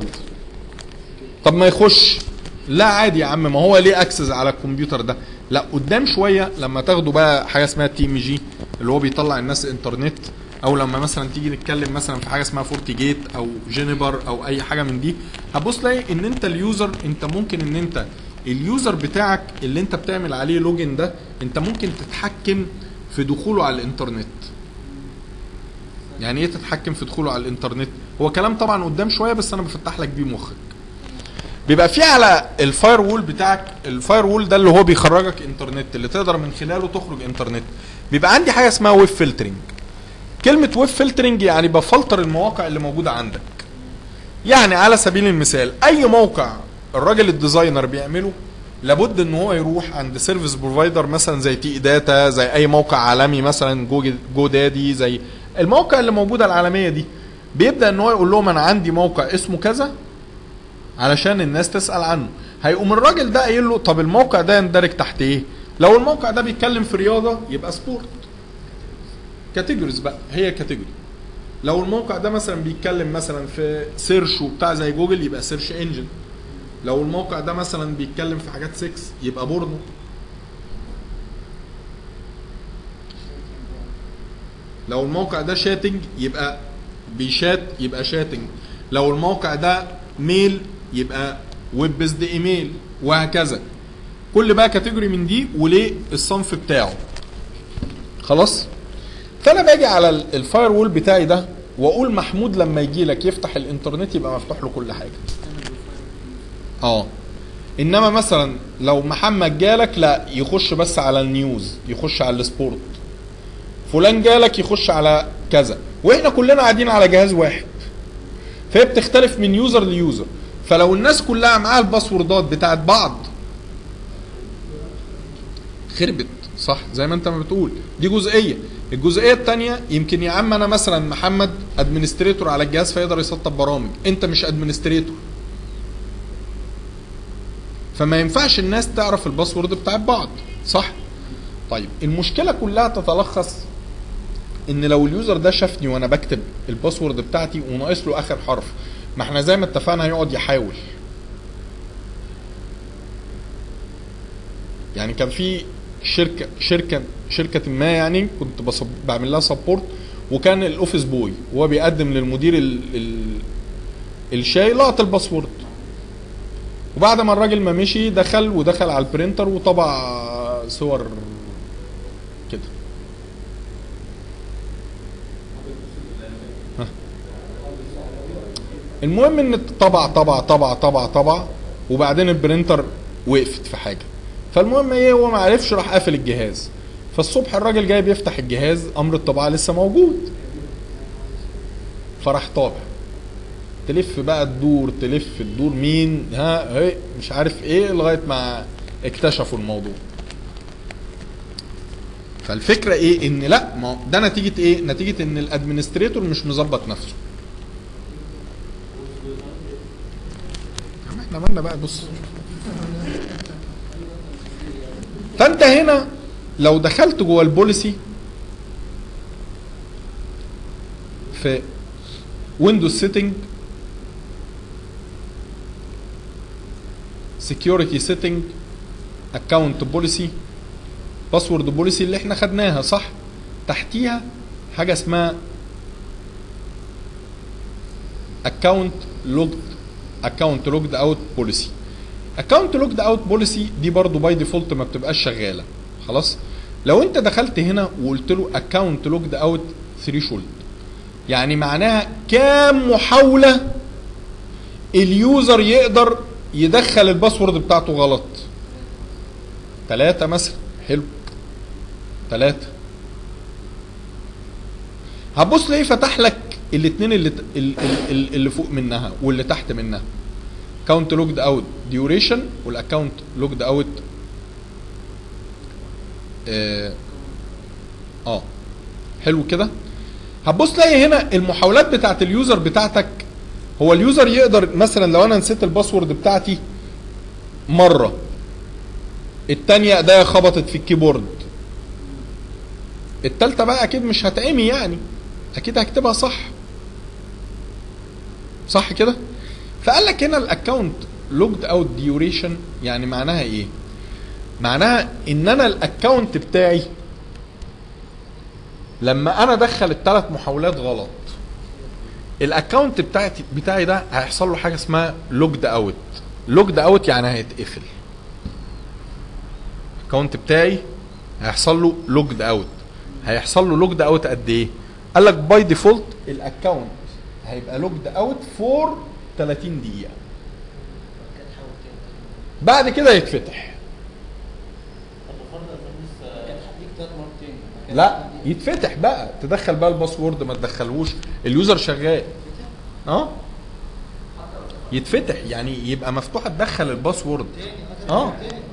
طب ما يخش لا عادي يا عم ما هو ليه اكسس على الكمبيوتر ده لا قدام شويه لما تاخدوا بقى حاجه اسمها تي ام جي اللي هو بيطلع الناس انترنت او لما مثلا تيجي نتكلم مثلا في حاجه اسمها فورتي جيت او جينيبر او اي حاجه من دي هتبص تلاقي ان انت اليوزر انت ممكن ان انت اليوزر بتاعك اللي انت بتعمل عليه لوجن ده انت ممكن تتحكم في دخوله على الانترنت يعني ايه تتحكم في دخوله على الانترنت هو كلام طبعا قدام شويه بس انا بفتح لك بيه مخك بيبقى في على الفاير وول بتاعك الفاير وول ده اللي هو بيخرجك انترنت اللي تقدر من خلاله تخرج انترنت بيبقى عندي حاجه اسمها ويب فلترنج كلمه ويب فلترنج يعني بفلتر المواقع اللي موجوده عندك يعني على سبيل المثال اي موقع الراجل الديزاينر بيعمله لابد ان هو يروح عند سيرفيس بروفايدر مثلا زي تي داتا زي اي موقع عالمي مثلا جو, جو دادي زي الموقع اللي موجوده العالميه دي بيبدا ان هو يقول لهم انا عندي موقع اسمه كذا علشان الناس تسال عنه هيقوم الراجل ده قايل له طب الموقع ده يندرج تحت ايه لو الموقع ده بيتكلم في رياضه يبقى سبورت كاتيجوريز بقى هي كاتيجوري لو الموقع ده مثلا بيتكلم مثلا في سيرش وبتاع زي جوجل يبقى سيرش انجن لو الموقع ده مثلا بيتكلم في حاجات 6 يبقى بورنو لو الموقع ده شاتنج يبقى بيشات يبقى شاتنج لو الموقع ده ميل يبقى ويب بيزد ايميل وهكذا كل بقى كاتيجوري من دي وليه الصنف بتاعه خلاص فانا باجي على الفاير وول بتاعي ده واقول محمود لما يجي لك يفتح الانترنت يبقى مفتوح له كل حاجه اه انما مثلا لو محمد جالك لا يخش بس على النيوز يخش على السبورت فلان جالك يخش على كذا واحنا كلنا قاعدين على جهاز واحد فهي بتختلف من يوزر ليوزر فلو الناس كلها معاها الباسوردات بتاعت بعض خربت صح زي ما انت ما بتقول دي جزئيه الجزئيه الثانيه يمكن يا عم انا مثلا محمد ادمنستريتور على الجهاز فيقدر يسطب برامج انت مش ادمنستريتور فما ينفعش الناس تعرف الباسورد بتاع بعض صح طيب المشكله كلها تتلخص ان لو اليوزر ده شافني وانا بكتب الباسورد بتاعتي وناقص له اخر حرف ما احنا زي ما اتفقنا هيقعد يحاول يعني كان في شركه شركه شركه ما يعني كنت بصب بعمل لها سبورت وكان الاوفيس بوي وهو بيقدم للمدير ال ال الشاي لقط الباسورد وبعد ما الراجل ما مشي دخل ودخل على البرينتر وطبع صور كده ها. المهم ان طبع طبع طبع طبع طبع وبعدين البرينتر وقفت في حاجه فالمهم ايه هو ما عرفش راح قافل الجهاز فالصبح الراجل جاي بيفتح الجهاز امر الطباعه لسه موجود فراح طابع تلف بقى تدور تلف تدور مين ها هي مش عارف ايه لغايه ما اكتشفوا الموضوع فالفكره ايه ان لا ما هو ده نتيجه ايه نتيجه ان الادمنستريتور مش مظبط نفسه يا عم احنا مالنا بقى بص فانت هنا لو دخلت جوه البوليسي في ويندوز سيتنج سكيورتي سيتنج اكونت بوليسي باسورد بوليسي اللي احنا خدناها صح تحتيها حاجه اسمها اكونت لوجد اكونت لوجد اوت بوليسي اكونت لوجد اوت بوليسي دي برضو باي ديفولت ما بتبقاش شغاله خلاص لو انت دخلت هنا وقلت له اكونت لوجد اوت ثريشولد يعني معناها كام محاوله اليوزر يقدر يدخل الباسورد بتاعته غلط ثلاثة مثلا حلو ثلاثة هتبص تلاقيه فتح لك الاثنين اللي ال- ال- اللي فوق منها واللي تحت منها كاونت لوجد اوت ديوريشن والاكونت لوجد اوت اه آه. حلو كده هتبص تلاقي هنا المحاولات بتاعت اليوزر بتاعتك هو اليوزر يقدر مثلا لو انا نسيت الباسورد بتاعتي مره التانية ايديا خبطت في الكيبورد التالتة بقى اكيد مش هتعمي يعني اكيد هكتبها صح صح كده فقال لك هنا الاكونت لوجد اوت ديوريشن يعني معناها ايه معناها ان انا الاكونت بتاعي لما انا ادخل الثلاث محاولات غلط الاكونت بتاعتي بتاعي ده هيحصل له حاجه اسمها لوجد اوت لوجد اوت يعني هيتقفل الاكونت بتاعي هيحصل له لوجد اوت هيحصل له لوجد اوت قد ايه قال لك باي ديفولت الاكونت هيبقى لوجد اوت فور 30 دقيقه بعد كده يتفتح كان هديك ثلاث مرتين لا يتفتح بقى تدخل بقى الباسورد ما تدخلوش اليوزر شغال اه يتفتح يعني يبقى مفتوحه تدخل الباسورد اه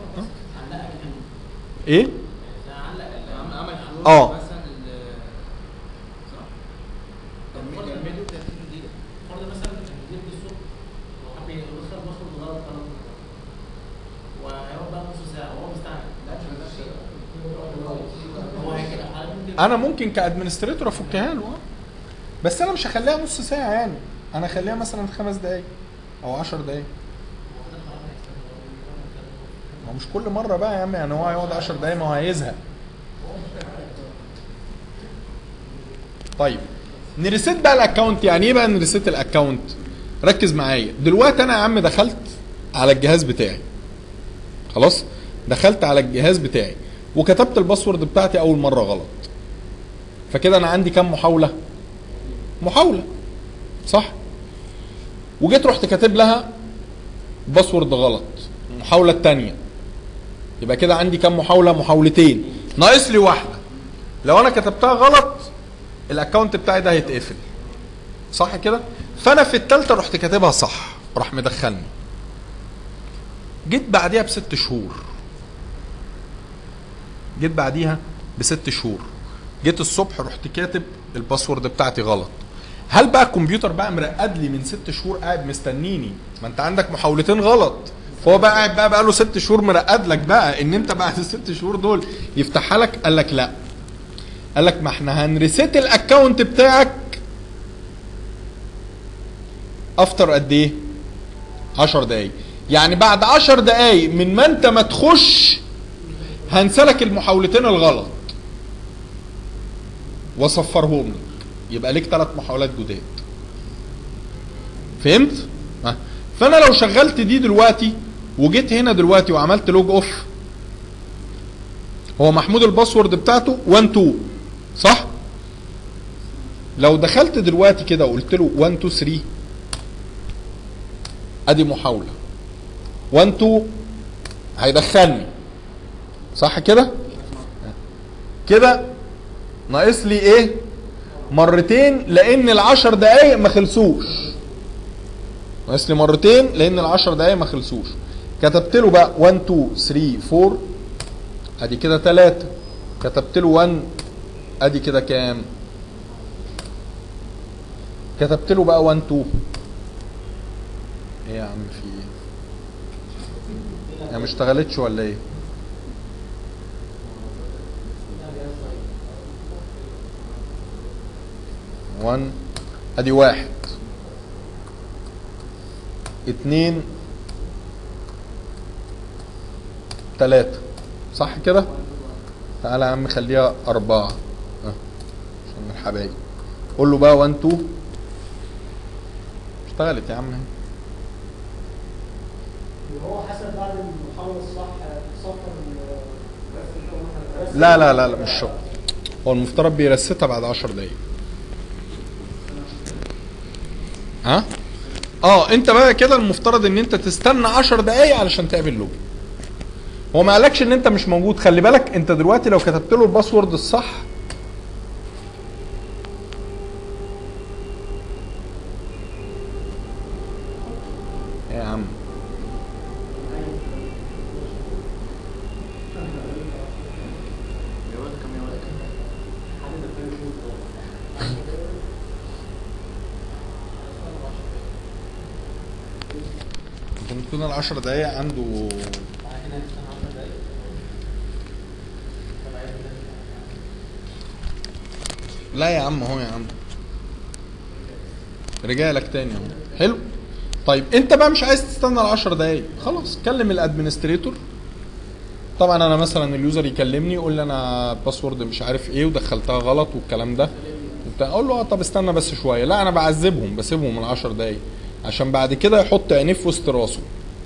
ايه عمل عمل فلوس آه. مثلا ال- صح؟ كمل- كملوا 30 دقيقة فرض مثلا المدير جه الصبح وحب يدخل باسورد غلط غلط وهيقعد بقى نص ساعه وهو مستعجل لا مش هو هيك ممكن انا ممكن كادمنستريتور افكها له آه. بس انا مش هخليها نص ساعه يعني انا هخليها مثلا خمس دقايق او عشر دقايق ما هو مش كل مره بقى يا عم يعني هو هيقعد 10 دقايق ما هو هيزهق طيب نريسيت بقى الاكونت يعني ايه بقى نريسيت الاكونت ركز معايا دلوقتي انا يا عم دخلت على الجهاز بتاعي خلاص دخلت على الجهاز بتاعي وكتبت الباسورد بتاعتي اول مره غلط فكده انا عندي كام محاوله محاوله صح وجيت رحت كاتب لها باسورد غلط المحاوله الثانيه يبقى كده عندي كام محاوله محاولتين ناقص لي واحده لو انا كتبتها غلط الاكونت بتاعي ده هيتقفل صح كده فانا في الثالثه رحت كاتبها صح راح مدخلني جيت بعديها بست شهور جيت بعديها بست شهور جيت الصبح رحت كاتب الباسورد بتاعتي غلط هل بقى الكمبيوتر بقى مرقد لي من ست شهور قاعد مستنيني ما انت عندك محاولتين غلط فهو بقى قاعد بقى بقى له ست شهور مرقد لك بقى ان انت بعد الست شهور دول يفتحها لك قال لك لا قال لك ما احنا هنريسيت الاكونت بتاعك افتر قد ايه 10 دقايق يعني بعد 10 دقايق من ما انت ما تخش هنسلك المحاولتين الغلط واصفرهم لك يبقى ليك ثلاث محاولات جداد فهمت ها. فانا لو شغلت دي دلوقتي وجيت هنا دلوقتي وعملت لوج اوف هو محمود الباسورد بتاعته 1 2 صح لو دخلت دلوقتي كده وقلت له 1 2 3 ادي محاوله 1 2 هيدخلني صح كده كده ناقص لي ايه مرتين لان العشر دقايق ما خلصوش ناقص لي مرتين لان العشر دقايق ما خلصوش كتبت له بقى 1 2 3 4 ادي كده 3 كتبت له 1 ادي كده كام كتبت له بقى 1 2 ايه يا عم في ايه هي ما اشتغلتش ولا ايه وان ادي واحد اتنين تلاتة صح كده تعالى يا عم خليها أربعة اه عشان الحبايب قول له بقى 1 2 اشتغلت يا عم اهي. وهو حسب بعد المحاولة الصح صفر لا لا لا لا مش شرط هو المفترض بيرستها بعد 10 دقايق ها اه انت بقى كده المفترض ان انت تستنى 10 دقايق علشان تقابل لوبي هو ما قالكش ان انت مش موجود خلي بالك انت دلوقتي لو كتبت له الباسورد الصح إيه يا عم يا ولد كم يا ولد ممكن تكون العشر دقايق عنده بعد كده نستنى 10 دقايق طب عايز لا يا عم اهو يا عم رجالك تاني اهو حلو طيب انت بقى مش عايز تستنى ال 10 دقايق خلاص كلم الادمنستريتور طبعا انا مثلا اليوزر يكلمني يقول لي انا باسورد مش عارف ايه ودخلتها غلط والكلام ده وبتاع اقول له اه طب استنى بس شويه لا انا بعذبهم بسيبهم ال 10 دقايق عشان بعد كده يحط عينيه في وسط راسه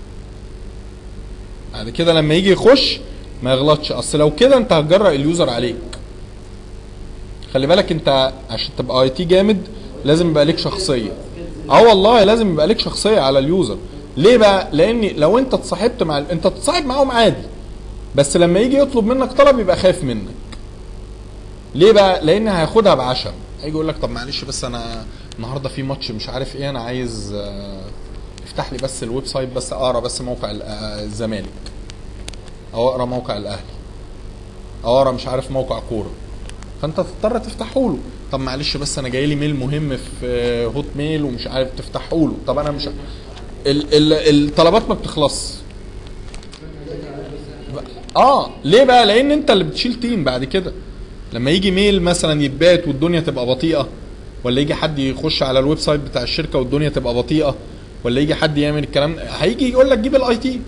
بعد كده لما يجي يخش ما يغلطش اصل لو كده انت هتجرأ اليوزر عليك خلي بالك انت عشان تبقى اي تي جامد لازم يبقى ليك شخصيه اه والله لازم يبقى ليك شخصيه على اليوزر ليه بقى لان لو انت اتصاحبت مع انت تتصاحب معاهم عادي بس لما يجي يطلب منك طلب يبقى خايف منك ليه بقى لان هياخدها بعشم هيجي يقول لك طب معلش بس انا النهارده في ماتش مش عارف ايه انا عايز آه، افتح لي بس الويب سايت بس اقرا بس موقع ال- آه، الزمالك او اقرا موقع الاهلي او اقرا مش عارف موقع كوره فانت تضطر تفتحه له طب معلش بس انا جاي لي ميل مهم في آه، هوت ميل ومش عارف تفتحه له طب انا مش ال ال الطلبات ما بتخلص اه ليه بقى لان انت اللي بتشيل تيم بعد كده لما يجي ميل مثلا يتبات والدنيا تبقى بطيئه ولا يجي حد يخش على الويب سايت بتاع الشركه والدنيا تبقى بطيئه ولا يجي حد يعمل الكلام هيجي يقول لك جيب الاي تي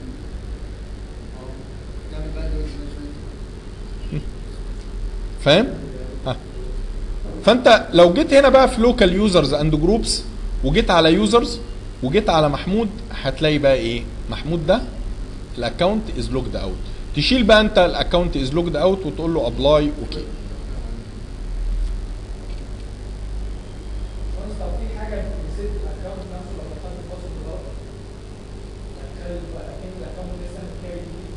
تعمل بقى دلوقتي شوية. فاهم؟ ها. فانت لو جيت هنا بقى في لوكال يوزرز اند جروبس وجيت على يوزرز وجيت على محمود هتلاقي بقى ايه؟ محمود ده الاكونت از لوجد اوت تشيل بقى انت الاكونت از لوجد اوت وتقول له ابلاي اوكي بس لو في حاجة نسيت الأكونت نفسه لو دخلت الباسورد غلط هتخلي أكن الأكونت لسه متكون جديد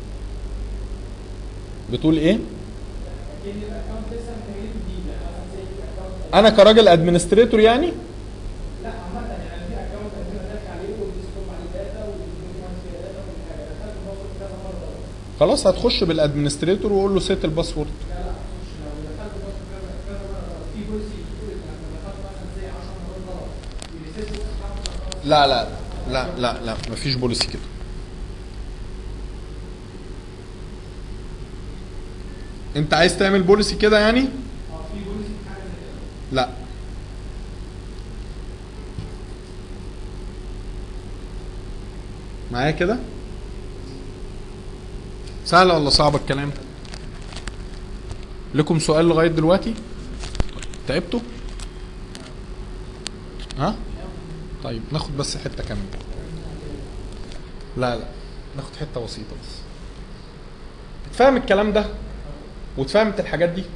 بتقول ايه؟ أكن الأكونت لسه متكون جديد يعني مثلا زي الأكونت انا كراجل ادمنستريتور يعني لا عامة يعني في أكونت عندنا داخل عليه والديسكتوب عليه داتا والديسكتوب كمان فيها داتا وكل حاجة دخلت الباسورد كذا مرة خلاص هتخش بالادمنستريتور وقول له سيت الباسورد لا لا مش لو دخلت الباسورد كذا كذا مرة في بوليسي بتقول إن لما دخلت مثلا زي 10 مرات غلط بيريسيت الأكونت لا لا لا لا لا مفيش بوليسي كده انت عايز تعمل بوليسي كده يعني اه في بوليسي في حاجة زي كده لا معايا كده سهل ولا صعب الكلام لكم سؤال لغايه دلوقتي تعبتوا ها طيب ناخد بس حته كمان لا لا ناخد حته بسيطه بس اتفهم الكلام ده واتفهمت الحاجات دي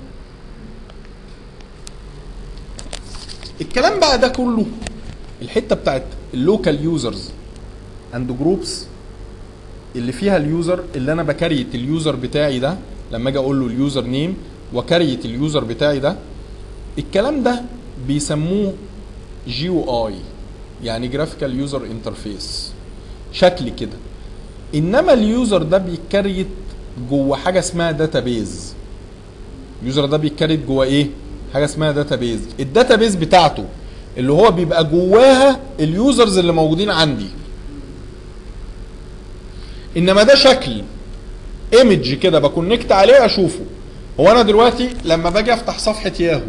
الكلام بقى ده كله الحته بتاعت اللوكال يوزرز اند جروبس اللي فيها اليوزر اللي انا بكريت اليوزر بتاعي ده لما اجي اقول له اليوزر نيم وكريت اليوزر بتاعي ده الكلام ده بيسموه جي يو اي يعني جرافيكال يوزر انترفيس شكل كده انما اليوزر ده بيتكريت جوه حاجه اسمها داتابيز اليوزر ده بيتكريت جوه ايه حاجه اسمها داتابيز الداتابيز بتاعته اللي هو بيبقى جواها اليوزرز اللي موجودين عندي انما ده شكل ايمج كده بكونكت عليه اشوفه هو انا دلوقتي لما باجي افتح صفحه ياهو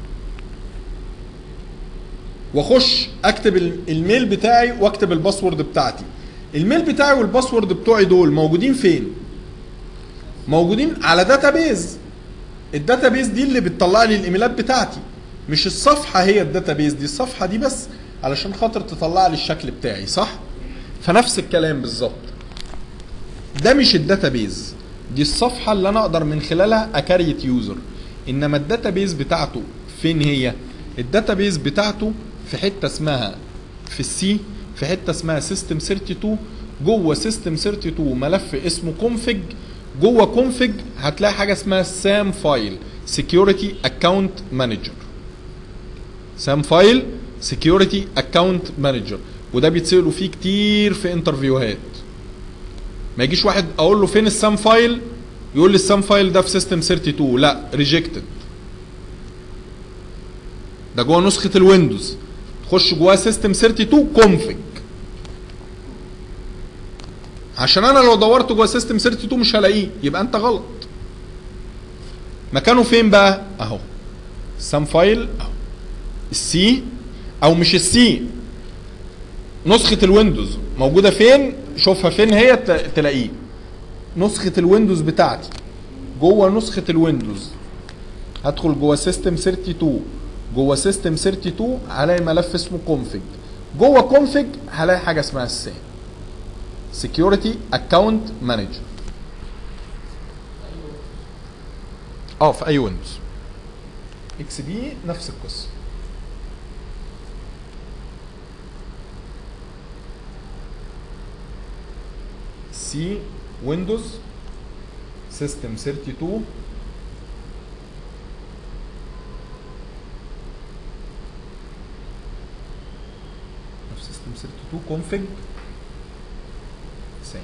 واخش اكتب ال- الميل بتاعي واكتب الباسورد بتاعتي الميل بتاعي والباسورد بتوعي دول موجودين فين موجودين على داتابيز الداتابيز دي اللي بتطلع لي الايميلات بتاعتي مش الصفحه هي الداتابيز دي الصفحه دي بس علشان خاطر تطلع لي الشكل بتاعي صح فنفس الكلام بالظبط ده مش الداتابيز دي الصفحه اللي انا اقدر من خلالها اكريت يوزر انما الداتابيز بتاعته فين هي الداتابيز بتاعته في حته اسمها في السي في حته اسمها سيستم 32 جوه سيستم 32 ملف اسمه config جوه config هتلاقي حاجه اسمها سام فايل سكيورتي اكونت مانجر سام فايل سكيورتي اكونت مانجر وده بيتسالوا فيه كتير في انترفيوهات ما يجيش واحد اقول له فين السام فايل يقول لي السام فايل ده في سيستم 32 لا ريجكتد ده جوه نسخه الويندوز تخش جواه سيستم 32 كونفج عشان انا لو دورت جوه سيستم 32 مش هلاقيه يبقى انت غلط مكانه فين بقى اهو السام فايل اهو السي او مش السي نسخة الويندوز موجودة فين شوفها فين هي ت- تلاقيه نسخة الويندوز بتاعتي جوه نسخة الويندوز هدخل جوه سيستم 32 جوه سيستم 32 هلاقي ملف اسمه config جوه config هلاقي حاجة اسمها السام security account manager اه في اي ويندوز اكس بي نفس القصه سي ويندوز سيستم 32 في سيستم 32 config سام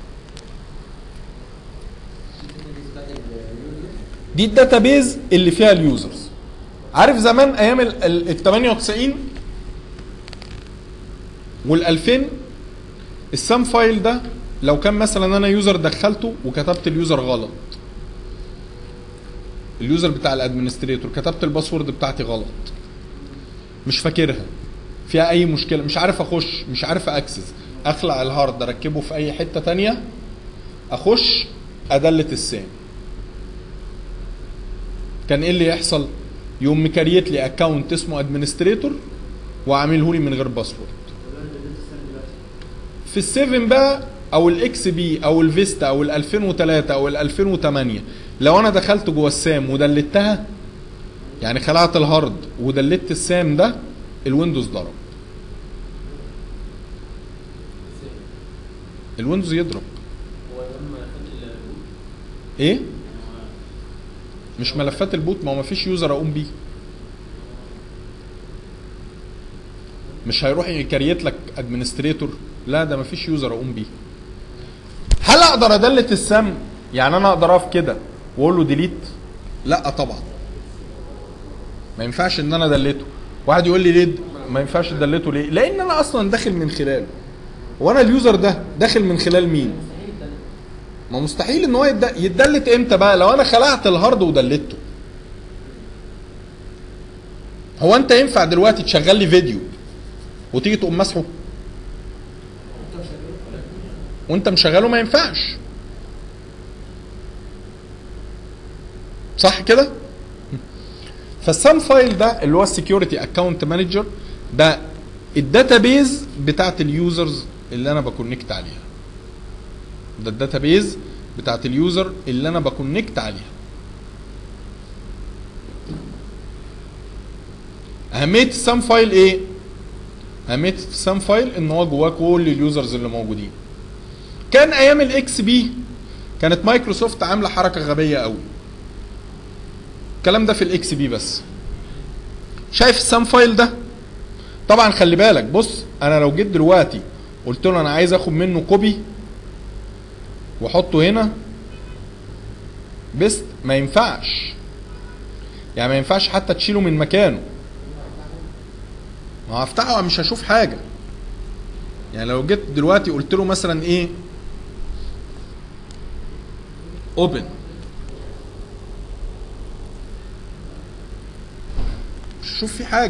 دي الداتابيز اللي فيها اليوزرز عارف زمان ايام ال ال- ال 98 وال 2000 السام فايل ده لو كان مثلا انا يوزر دخلته وكتبت اليوزر غلط اليوزر بتاع الادمنستريتور كتبت الباسورد بتاعتي غلط مش فاكرها فيها اي مشكله مش عارف اخش مش عارف اكسس اخلع الهارد اركبه في اي حته تانية اخش ادلت السام كان ايه اللي يحصل يقوم مكريت لي اكونت اسمه ادمنستريتور وعامله لي من غير باسورد في السيفن بقى او الاكس بي او الفيستا او ال 2003 او ال 2008 لو انا دخلت جوه السام ودلتها يعني خلعت الهارد ودلت السام ده الويندوز ضرب الويندوز يضرب هو ده ملفات البوت ايه مش ملفات البوت ما هو مفيش يوزر اقوم بيه مش هيروح يكريت لك ادمنستريتور لا ده مفيش يوزر اقوم بيه هل اقدر ادلت السم يعني انا اقدر اقف كده واقول له ديليت لا طبعا ما ينفعش ان انا دلته واحد يقول لي ليه ما ينفعش دلته ليه لان انا اصلا داخل من خلاله وانا اليوزر ده داخل من خلال مين ما مستحيل ان هو يد- يتدلت امتى بقى لو انا خلعت الهارد ودلته هو انت ينفع دلوقتي تشغل لي فيديو وتيجي تقوم مسحه وانت مشغله ما ينفعش صح كده فالسام فايل ده اللي هو السكيورتي اكونت مانجر ده الداتابيز بتاعت اليوزرز اللي انا بكونكت عليها ده الداتابيز بتاعت اليوزر اللي انا بكونكت عليها اهميه السام فايل ايه اهميه السام فايل ان هو جواه كل اليوزرز اللي موجودين كان ايام الاكس بي كانت مايكروسوفت عامله حركه غبيه قوي الكلام ده في الاكس بي بس شايف السام فايل ده طبعا خلي بالك بص انا لو جيت دلوقتي قلت له انا عايز اخد منه كوبي واحطه هنا بس ما ينفعش يعني ما ينفعش حتى تشيله من مكانه ما هفتحه مش هشوف حاجه يعني لو جيت دلوقتي قلت له مثلا ايه اوبن مش هشوف في حاجه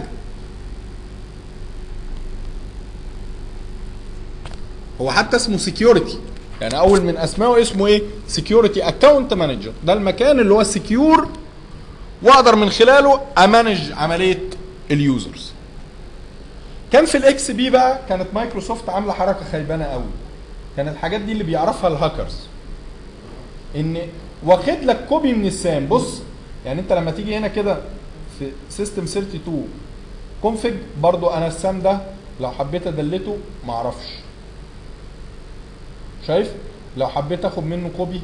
هو حتى اسمه سكيورتي يعني اول من اسمائه اسمه ايه سكيورتي اكونت مانجر ده المكان اللي هو سكيور واقدر من خلاله امانج عمليه اليوزرز كان في الاكس بي بقى كانت مايكروسوفت عامله حركه خيبانه قوي كان الحاجات دي اللي بيعرفها الهاكرز ان واخد لك كوبي من السام بص يعني انت لما تيجي هنا كده في سيستم 32 كونفج برضو انا السام ده لو حبيت ادلته ما اعرفش شايف لو حبيت اخد منه كوبي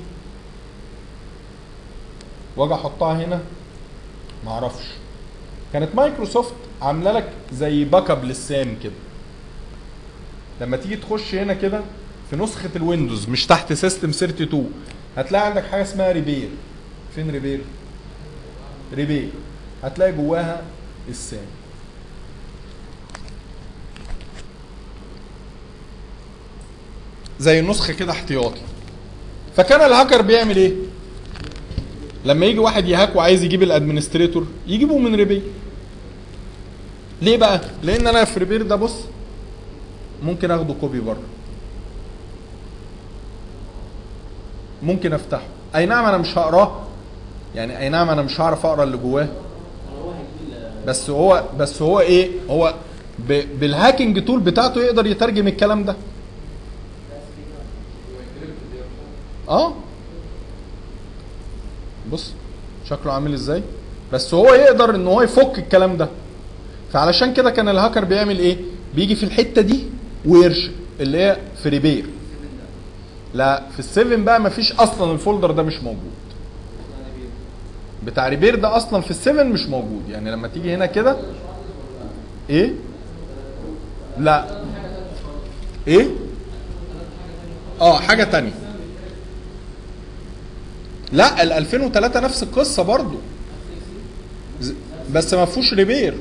واجي احطها هنا ما اعرفش كانت مايكروسوفت عامله لك زي باك اب للسام كده لما تيجي تخش هنا كده في نسخه الويندوز مش تحت سيستم 32 هتلاقي عندك حاجه اسمها ريبير فين ريبير ريبير هتلاقي جواها السام زي نسخه كده احتياطي فكان الهاكر بيعمل ايه لما يجي واحد يهاك وعايز يجيب الادمنستريتور يجيبه من ريبير ليه بقى لان انا في ريبير ده بص ممكن اخده كوبي بره ممكن افتحه اي نعم انا مش هقراه يعني اي نعم انا مش هعرف اقرا اللي جواه بس هو بس هو ايه هو ب- بالهاكينج تول بتاعته يقدر يترجم الكلام ده اه بص شكله عامل ازاي بس هو يقدر ان هو يفك الكلام ده فعلشان كده كان الهاكر بيعمل ايه بيجي في الحته دي ويرش اللي هي في ريبير لا في السيفن بقى مفيش اصلا الفولدر ده مش موجود بتاع ريبير ده اصلا في السيفن مش موجود يعني لما تيجي هنا كده ايه لا ايه اه حاجه تانية لا ال 2003 نفس القصه برضو ز- بس ما فيهوش ريبير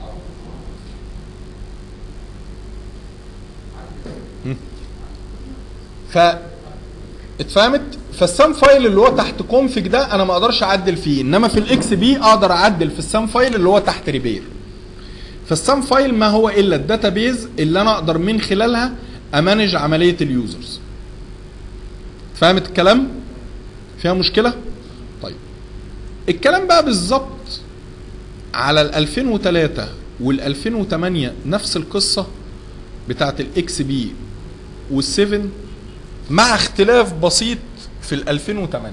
مم. ف اتفهمت فالسام فايل اللي هو تحت كونفج ده انا ما اقدرش اعدل فيه انما في الاكس بي اقدر اعدل في السام فايل اللي هو تحت ريبير فالسام فايل ما هو الا الداتابيز اللي انا اقدر من خلالها امانج عمليه اليوزرز فهمت الكلام فيها مشكله طيب الكلام بقى بالظبط على ال 2003 وال 2008 نفس القصه بتاعت الاكس بي وال7 مع اختلاف بسيط في ال 2008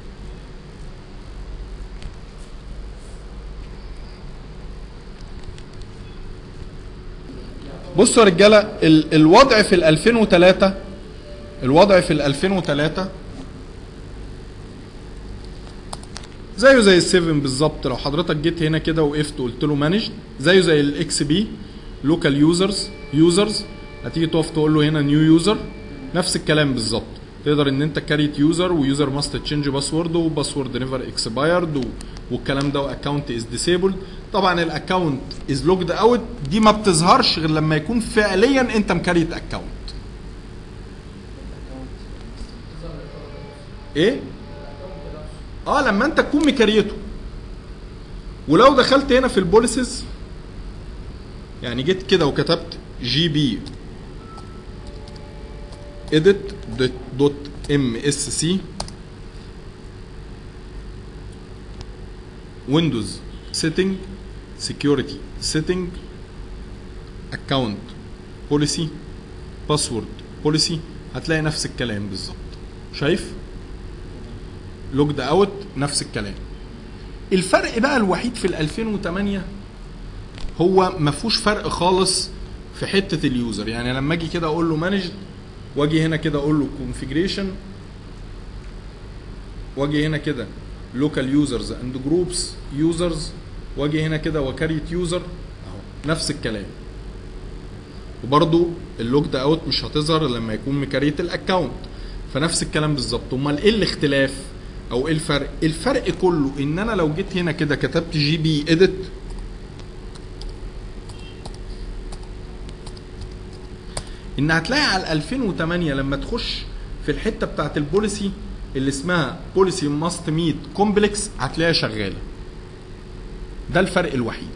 بصوا يا رجاله ال- الوضع في ال 2003 الوضع في ال 2003 زيه زي ال7 بالظبط لو حضرتك جيت هنا كده وقفت وقلت له مانج زيه زي الاكس بي لوكال يوزرز يوزرز هتيجي تقف تقول له هنا نيو يوزر نفس الكلام بالظبط تقدر ان انت كاريت يوزر ويوزر ماست تشينج باسورد وباسورد نيفر اكسبايرد والكلام ده واكونت از ديسيبلد طبعا الاكونت از لوجد اوت دي ما بتظهرش غير لما يكون فعليا انت مكريت اكونت ايه اه لما انت تكون مكريته ولو دخلت هنا في البوليسز يعني جيت كده وكتبت جي بي edit دوت ام اس سي ويندوز سيتنج سكيورتي سيتنج اكونت بوليسي باسورد بوليسي هتلاقي نفس الكلام بالظبط شايف لوجد اوت نفس الكلام الفرق بقى الوحيد في ال 2008 هو ما فيهوش فرق خالص في حته اليوزر يعني لما اجي كده اقول له مانج واجي هنا كده اقول له كونفيجريشن واجي هنا كده لوكال يوزرز اند جروبس يوزرز واجي هنا كده وكريت يوزر اهو نفس الكلام وبرضو اللوجد اوت مش هتظهر لما يكون مكريت الاكونت فنفس الكلام بالظبط امال ايه الاختلاف او ايه الفرق الفرق كله ان انا لو جيت هنا كده كتبت جي بي اديت ان هتلاقي على 2008 لما تخش في الحته بتاعت البوليسي اللي اسمها بوليسي ماست ميت كومبلكس هتلاقيها شغاله ده الفرق الوحيد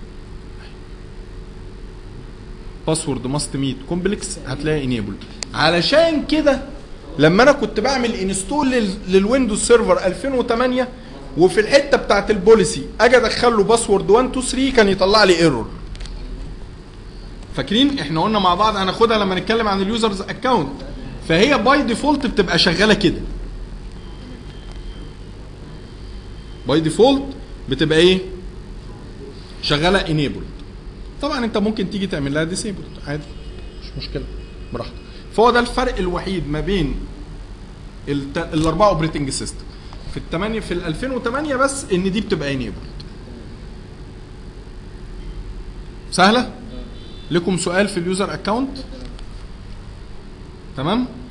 باسورد ماست ميت كومبلكس هتلاقي انيبلد علشان كده لما انا كنت بعمل انستول للويندوز سيرفر 2008 وفي الحته بتاعت البوليسي اجي ادخل له باسورد 1 2 3 كان يطلع لي ايرور فاكرين احنا قلنا مع بعض هناخدها لما نتكلم عن اليوزرز اكونت فهي باي ديفولت بتبقى شغاله كده باي ديفولت بتبقى ايه شغاله انيبلد طبعا انت ممكن تيجي تعمل لها ديسيبلد عادي مش مشكله براحتك فهو ده الفرق الوحيد ما بين الت... الاربعه اوبريتنج سيستم في الثمانيه في ال 2008 بس ان دي بتبقى انيبلد سهله لكم سؤال في اليوزر اكونت تمام